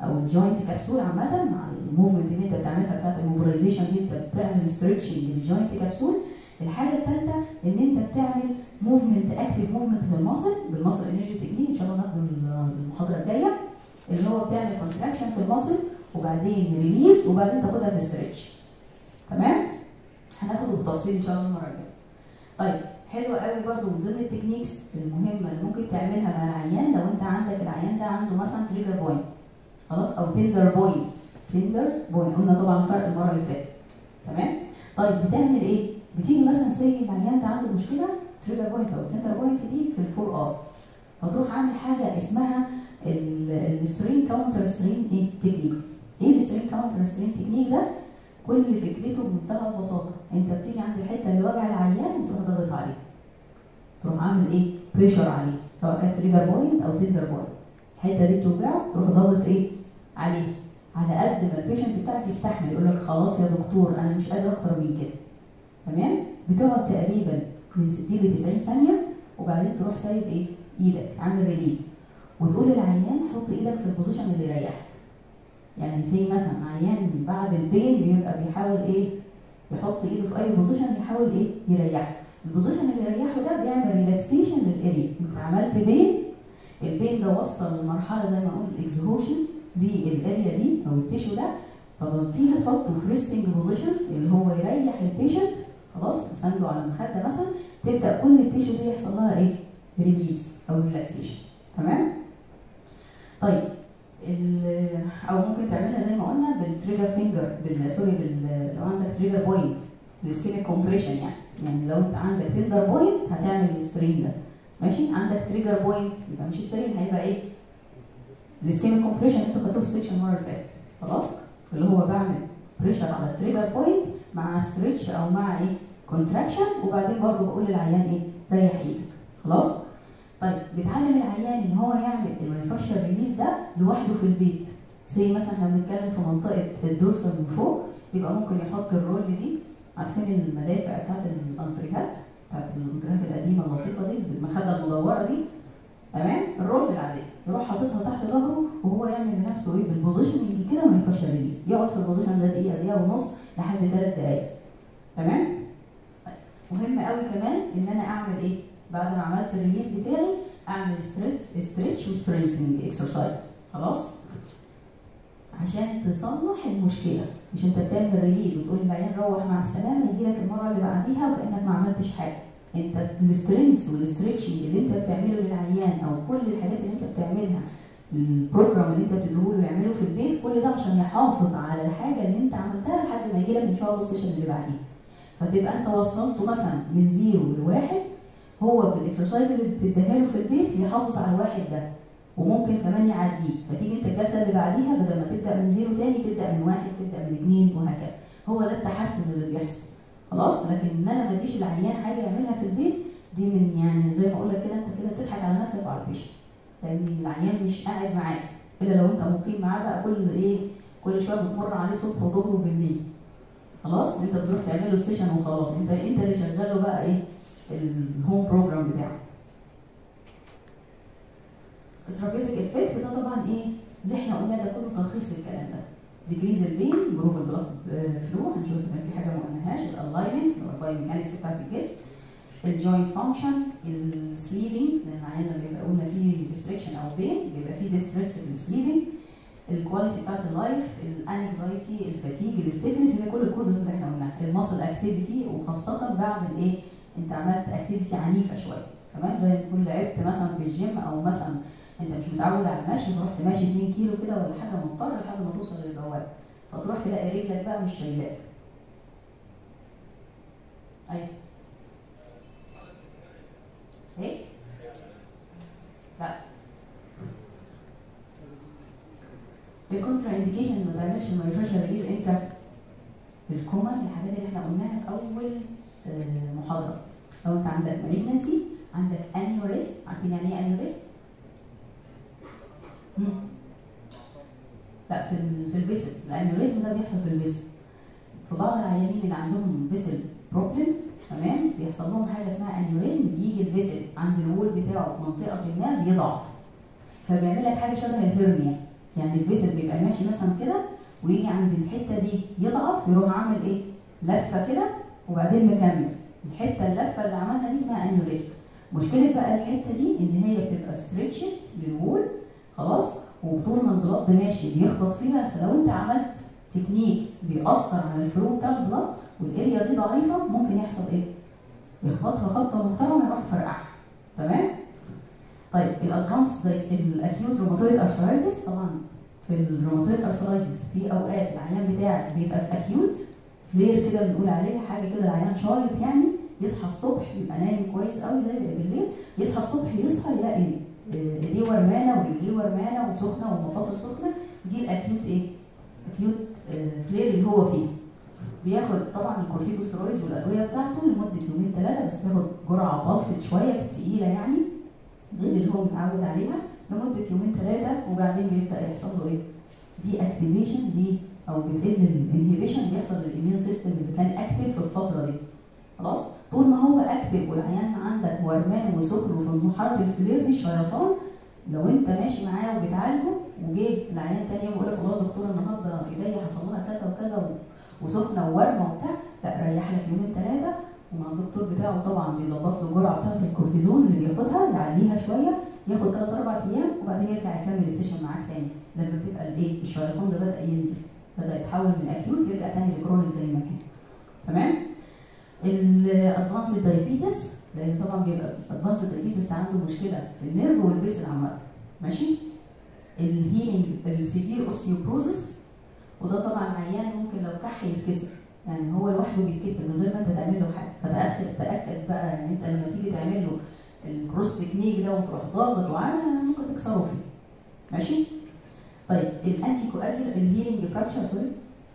او الجوينت كبسول عامه مع الموفمنت اللي انت بتعملها بتاعت الموبلايزيشن دي انت بتعمل ستريتشنج للجوينت كبسول الحاجه الثالثه ان انت بتعمل موفمنت اكتيف موفمنت في المصل بالمصل انرجي تكنيك ان شاء الله ناخده المحاضره الجايه اللي هو بتعمل كونتراكشن في المصل وبعدين ريليز وبعدين تاخدها في ستريتش تمام هناخده بالتفصيل ان شاء الله المره الجايه طيب حلو قوي برضو من ضمن التكنيكس المهمه اللي ممكن تعملها مع العيان لو انت عندك العيان ده عنده مثلا تريجر بوينت خلاص او تندر بوينت تندر بوينت قلنا طبعا الفرق المره اللي فاتت تمام طيب بتعمل ايه بتيجي مثلا سي العيان ده عنده مشكله تريجر بوينت او تندر بوينت دي في الفور ار فتروح عامل حاجه اسمها السترين كاونتر سترين ايه تكنيك ايه السترين كاونتر سترين تكنيك ده كل فكرته بمنتهى البساطه انت بتيجي عند الحته اللي وجع العيان وتروح ضاغط عليه تروح عامل ايه بريشر عليه سواء كان تريجر بوينت او تندر بوينت الحته دي بتوجعه تروح ضاغط ايه عليه على قد ما البيشنت بتاعك يستحمل يقول لك خلاص يا دكتور انا مش قادر اكتر من كده تمام بتقعد تقريبا من 60 ل 90 ثانيه وبعدين تروح سايب ايه ايدك عامل ريليز وتقول للعيان حط ايدك في البوزيشن اللي يريحك يعني زي مثلا عيان بعد البين بيبقى بيحاول ايه يحط ايده في اي بوزيشن يحاول ايه يريحه البوزيشن اللي يريحه ده بيعمل ريلاكسيشن للاريا انت عملت بين البين ده وصل لمرحله زي ما نقول الاكزهوشن للاريا دي او التيشو ده فلما تيجي تحطه في ريستنج بوزيشن اللي هو يريح البيشنت خلاص تسنده على المخده مثلا تبدا كل التيشو دي يحصل لها ايه ريليز او ريلاكسيشن تمام طيب او ممكن تعملها زي ما قلنا بالتريجر فينجر بال سوري بال لو عندك تريجر بوينت السكيميك كومبريشن يعني يعني لو انت عندك تندر بوينت هتعمل السترين ده ماشي عندك تريجر بوينت يبقى مش سترين هيبقى ايه السكيميك كومبريشن انتوا خدتوه في السكشن المره اللي فاتت خلاص اللي هو بعمل بريشر على التريجر بوينت مع ستريتش او مع ايه كونتراكشن وبعدين برضه بقول للعيان ايه ريح ايدك خلاص طيب بتعلم العيان ان هو يعمل المانيفاكتشر ريليز ده لوحده في البيت زي مثلا احنا بنتكلم في منطقه الدورسال من فوق يبقى ممكن يحط الرول دي عارفين المدافع بتاعت الانتريهات بتاعت الانتريهات القديمه اللطيفه دي المخده المدوره دي تمام الرول العاديه يروح حاططها تحت ظهره وهو يعمل لنفسه ايه بالبوزيشننج كده ما ينفعش ريليز يقعد في البوزيشن ده دقيقه دقيقه ونص لحد ثلاث دقائق تمام مهم قوي كمان ان انا اعمل ايه بعد ما عملت الريليز بتاعي اعمل ستريتش ستريتش وسترينسنج اكسرسايز خلاص عشان تصلح المشكله مش انت بتعمل ريليز وتقول للعيان روح مع السلامه يجي لك المره اللي بعديها وكانك ما عملتش حاجه انت السترينس والستريتشنج اللي انت بتعمله للعيان او كل الحاجات اللي انت بتعملها البروجرام اللي انت بتديهوله يعمله في البيت كل ده عشان يحافظ على الحاجه اللي انت عملتها لحد ما يجي لك ان شاء الله السيشن اللي بعديه فتبقى انت وصلته مثلا من زيرو لواحد هو بالاكسرسايز اللي بتديها له في البيت يحافظ على الواحد ده وممكن كمان يعديه فتيجي انت الجلسه اللي بعديها بدل ما تبدا من زيرو تاني تبدا من واحد تبدا من اثنين وهكذا هو ده التحسن اللي بيحصل خلاص لكن ان انا ما اديش العيان حاجه يعملها في البيت دي من يعني زي ما اقول لك كده انت كده بتضحك على نفسك وعلى البيشنت لان العيان مش قاعد معاك الا لو انت مقيم معاه بقى كل ايه كل شويه بتمر عليه صبح وظهر وبالليل خلاص انت بتروح تعمل له السيشن وخلاص انت انت اللي شغال له بقى ايه الهوم بروجرام بتاعه الثيرابيوتيك افكت ده طبعا ايه اللي احنا قلناه ده كله تلخيص للكلام ده ديكريز البين بروف البلاد فلو هنشوف اذا كان في حاجه ما قلناهاش الالاينمنتس اللي هو البايوميكانكس بتاعت الجسم الجوينت فانكشن السليبنج لان العيان لما بيبقى قلنا فيه ريستريكشن او بين بيبقى فيه ديستريس في السليبنج الكواليتي بتاعت اللايف الانكزايتي الفاتيج الستيفنس اللي كل الكوزز اللي احنا قلناها الماسل اكتيفيتي وخاصه بعد الايه انت عملت اكتيفيتي عنيفه شويه تمام زي ما تكون لعبت مثلا في الجيم او مثلا انت مش متعود على المشي فرحت ماشي 2 كيلو كده ولا حاجه مضطر لحد ما توصل للبوابه فتروح تلاقي رجلك بقى مش شايلاك ايوه ايه لا الكونترا انديكيشن ما تعملش ما ينفعش ريليز امتى الكومن الحاجات اللي احنا قلناها في اول آه، محاضره لو انت عندك مالجنسي عندك انيوريزم عارفين يعني ايه انيوريزم مم. لا في ال في الفيسل الانيوريزم ده بيحصل في الفيسل في بعض العيانين اللي عندهم فيسل بروبلمز تمام بيحصل لهم حاجه اسمها انيوريزم بيجي الفيسل عند الوول بتاعه في منطقه ما بيضعف فبيعمل لك حاجه شبه الهرنيا يعني الفيسل بيبقى ماشي مثلا كده ويجي عند الحته دي يضعف يروح عامل ايه لفه كده وبعدين مكمل الحته اللفه اللي عملها دي اسمها انيوريزم مشكله بقى الحته دي ان هي بتبقى ستريتش للوول خلاص وطول ما البلط ماشي بيخبط فيها فلو انت عملت تكنيك بيأثر على الفلو بتاع البلط والاريا دي ضعيفه ممكن يحصل ايه؟ يخبطها خبطه محترمه يروح فرقعها تمام؟ طيب الادفانس الاكيوت روماتويد ارثرايتس طبعا في الروماتويد ارثرايتس في اوقات العيان بتاعك بيبقى في اكيوت فلير كده بنقول عليه حاجه كده العيان شايط يعني يصحى الصبح يبقى نايم كويس قوي زي بالليل يصحى الصبح يصحى يلاقي آه، ايديه ورمانه ورجليه ورمانه وسخنه والمفاصل سخنه دي الاكيوت ايه؟ اكيوت آه، فلير اللي هو فيه بياخد طبعا الكورتيكوستيرويدز والادويه بتاعته لمده يومين ثلاثه بس بياخد جرعه بالست شويه تقيله يعني غير اللي هو متعود عليها لمده يومين ثلاثه وبعدين بيبدا يحصل له ايه؟ دي اكتيفيشن ليه او بتقل الانهبيشن بيحصل للاميون سيستم اللي كان اكتف في الفتره دي خلاص طول ما هو اكتف والعيان عندك ورمان وسكر وفي مرحله الفلير دي الشيطان لو انت ماشي معاه وبتعالجه وجه العيان تاني يوم يقول لك والله يا دكتور النهارده ايديا حصل لها كذا وكذا و- وسخنه وورمه وبتاع لا ريح لك يومين ثلاثه ومع الدكتور بتاعه طبعا بيظبط له الجرعه بتاعه الكورتيزون اللي بياخدها يعليها شويه ياخد ثلاث اربع ايام وبعدين يرجع يكمل السيشن معاك تاني لما تبقى الايه الشيطان ده بدا ينزل بدا يتحول من اكيوت يرجع تاني لكرونيك زي ما كان تمام الادفانسد دايابيتس لان طبعا بيبقى ادفانسد دايابيتس ده عنده مشكله في النيرف والبيسل عامه ماشي الهيلينج السيفير اوستيوبروزس وده طبعا عيان ممكن لو كح يتكسر يعني هو لوحده بيتكسر من غير ما انت تعمل له حاجه فتاكد تاكد بقى يعني انت لما تيجي تعمل له الكروس تكنيك ده وتروح ضاغط وعامل ممكن تكسره فيه ماشي طيب الانتي كواجل الهيلينج فراكشر سوري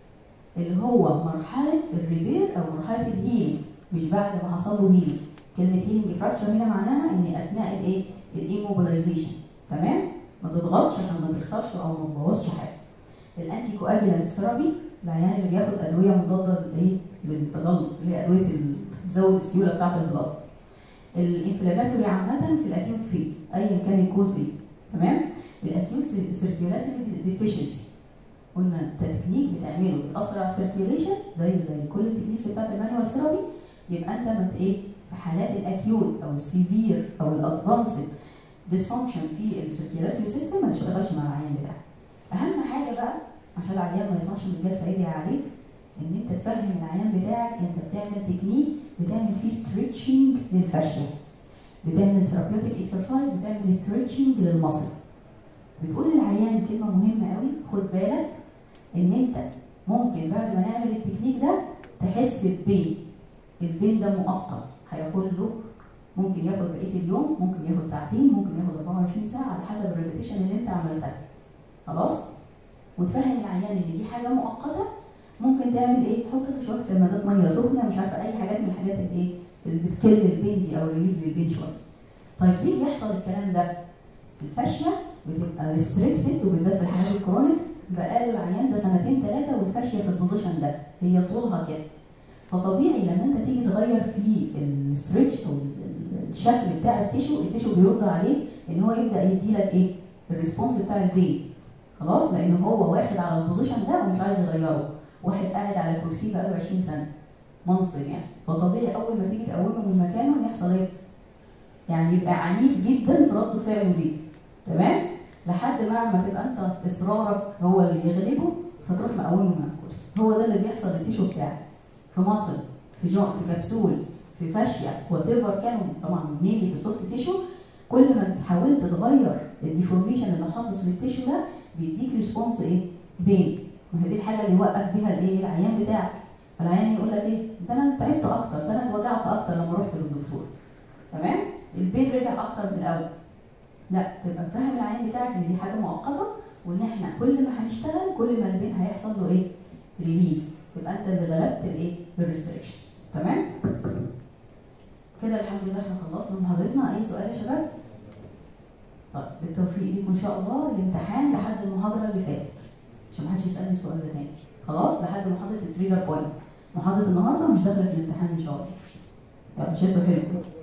اللي هو مرحله الريبير او مرحله الهيلينج مش بعد ما حصل له هيلينج كلمه هيلينج فراكشر هنا معناها ان اثناء الايه الايموبلايزيشن تمام ما تضغطش عشان ما تكسرش او ما تبوظش حاجه الانتي كواجلانت ثيرابي العيان اللي بياخد ادويه مضاده للايه للتجلط اللي هي ادويه ال- تزود السيوله بتاعه البلاد الانفلاماتوري عامه في الاكيوت فيز ايا كان الكوز ايه تمام الاكيوت سيركيولاتوري ديفيشنسي قلنا انت تكنيك بتعمله بتاثر على السيركيوليشن زي زي كل التكنيكس بتاعت المانوال ثيرابي يبقى انت مت ايه في حالات الاكيوت او السيفير او الادفانسد ديسفانكشن في السيركيولاتوري سيستم ما تشتغلش مع العيان بتاعك اهم حاجه بقى عشان العيان ما يطلعش من الجلسه يدعي عليك ان انت تفهم العيان بتاعك انت بتعمل تكنيك بتعمل فيه ستريتشنج للفاشيه بتعمل ثيرابيوتيك اكسرسايز بتعمل ستريتشنج للمصل بتقول للعيان كلمه مهمه قوي خد بالك ان انت ممكن بعد ما نعمل التكنيك ده تحس ببين البين ده مؤقت هياخد له ممكن ياخد بقيه اليوم ممكن ياخد ساعتين ممكن ياخد 24 ساعه على حسب الريبيتيشن اللي انت عملتها خلاص وتفهم العيان ان دي حاجه مؤقته ممكن تعمل ايه تحط له شويه كمادات ميه سخنه مش عارفه اي حاجات من الحاجات اللي ايه اللي بتكل البين دي او ريليف للبين شويه طيب ليه بيحصل الكلام ده الفاشيه بتبقى ريستريكتد وبالذات في الحالات الكرونيك بقاله العيان ده سنتين ثلاثه والفاشيه في البوزيشن ده هي طولها كده فطبيعي لما انت تيجي تغير في الستريتش او ال- الشكل بتاع التيشو التيشو بيرد عليه ان هو يبدا يدي لك ايه الريسبونس بتاع البين خلاص لان هو واخد على البوزيشن ده ومش عايز يغيره واحد قاعد على كرسي بقاله 20 سنه منصب يعني فطبيعي اول ما تيجي تقومه من مكانه يحصل ايه؟ يعني يبقى عنيف جدا في رد فعله ليك تمام؟ لحد ما ما تبقى انت اصرارك هو اللي يغلبه فتروح مقومه من الكرسي هو ده اللي بيحصل للتيشو بتاعك في مصل في جو في كبسول في فاشيا وات ايفر كانوا طبعا مينلي في سوفت تيشو كل ما حاولت تغير الديفورميشن اللي حاصل في التيشو ده بيديك ريسبونس ايه؟ بين ما هي دي الحاجه اللي يوقف بيها الايه العيان بتاعك فالعيان يقول لك ايه ده انا تعبت اكتر ده انا اتوجعت اكتر لما رحت للدكتور تمام البين رجع اكتر من الاول لا تبقى مفهم العيان بتاعك ان دي حاجه مؤقته وان احنا كل ما هنشتغل كل ما البين هيحصل له ايه ريليز تبقى انت اللي غلبت الايه بالريستريكشن تمام كده الحمد لله احنا خلصنا محاضرتنا اي سؤال يا شباب طيب بالتوفيق ليكم ان شاء الله الامتحان لحد المحاضره اللي فاتت عشان ما حدش يسالني السؤال ده تاني خلاص لحد محاضره التريجر بوينت محاضره النهارده مش داخله في الامتحان ان شاء الله يلا شدوا حلو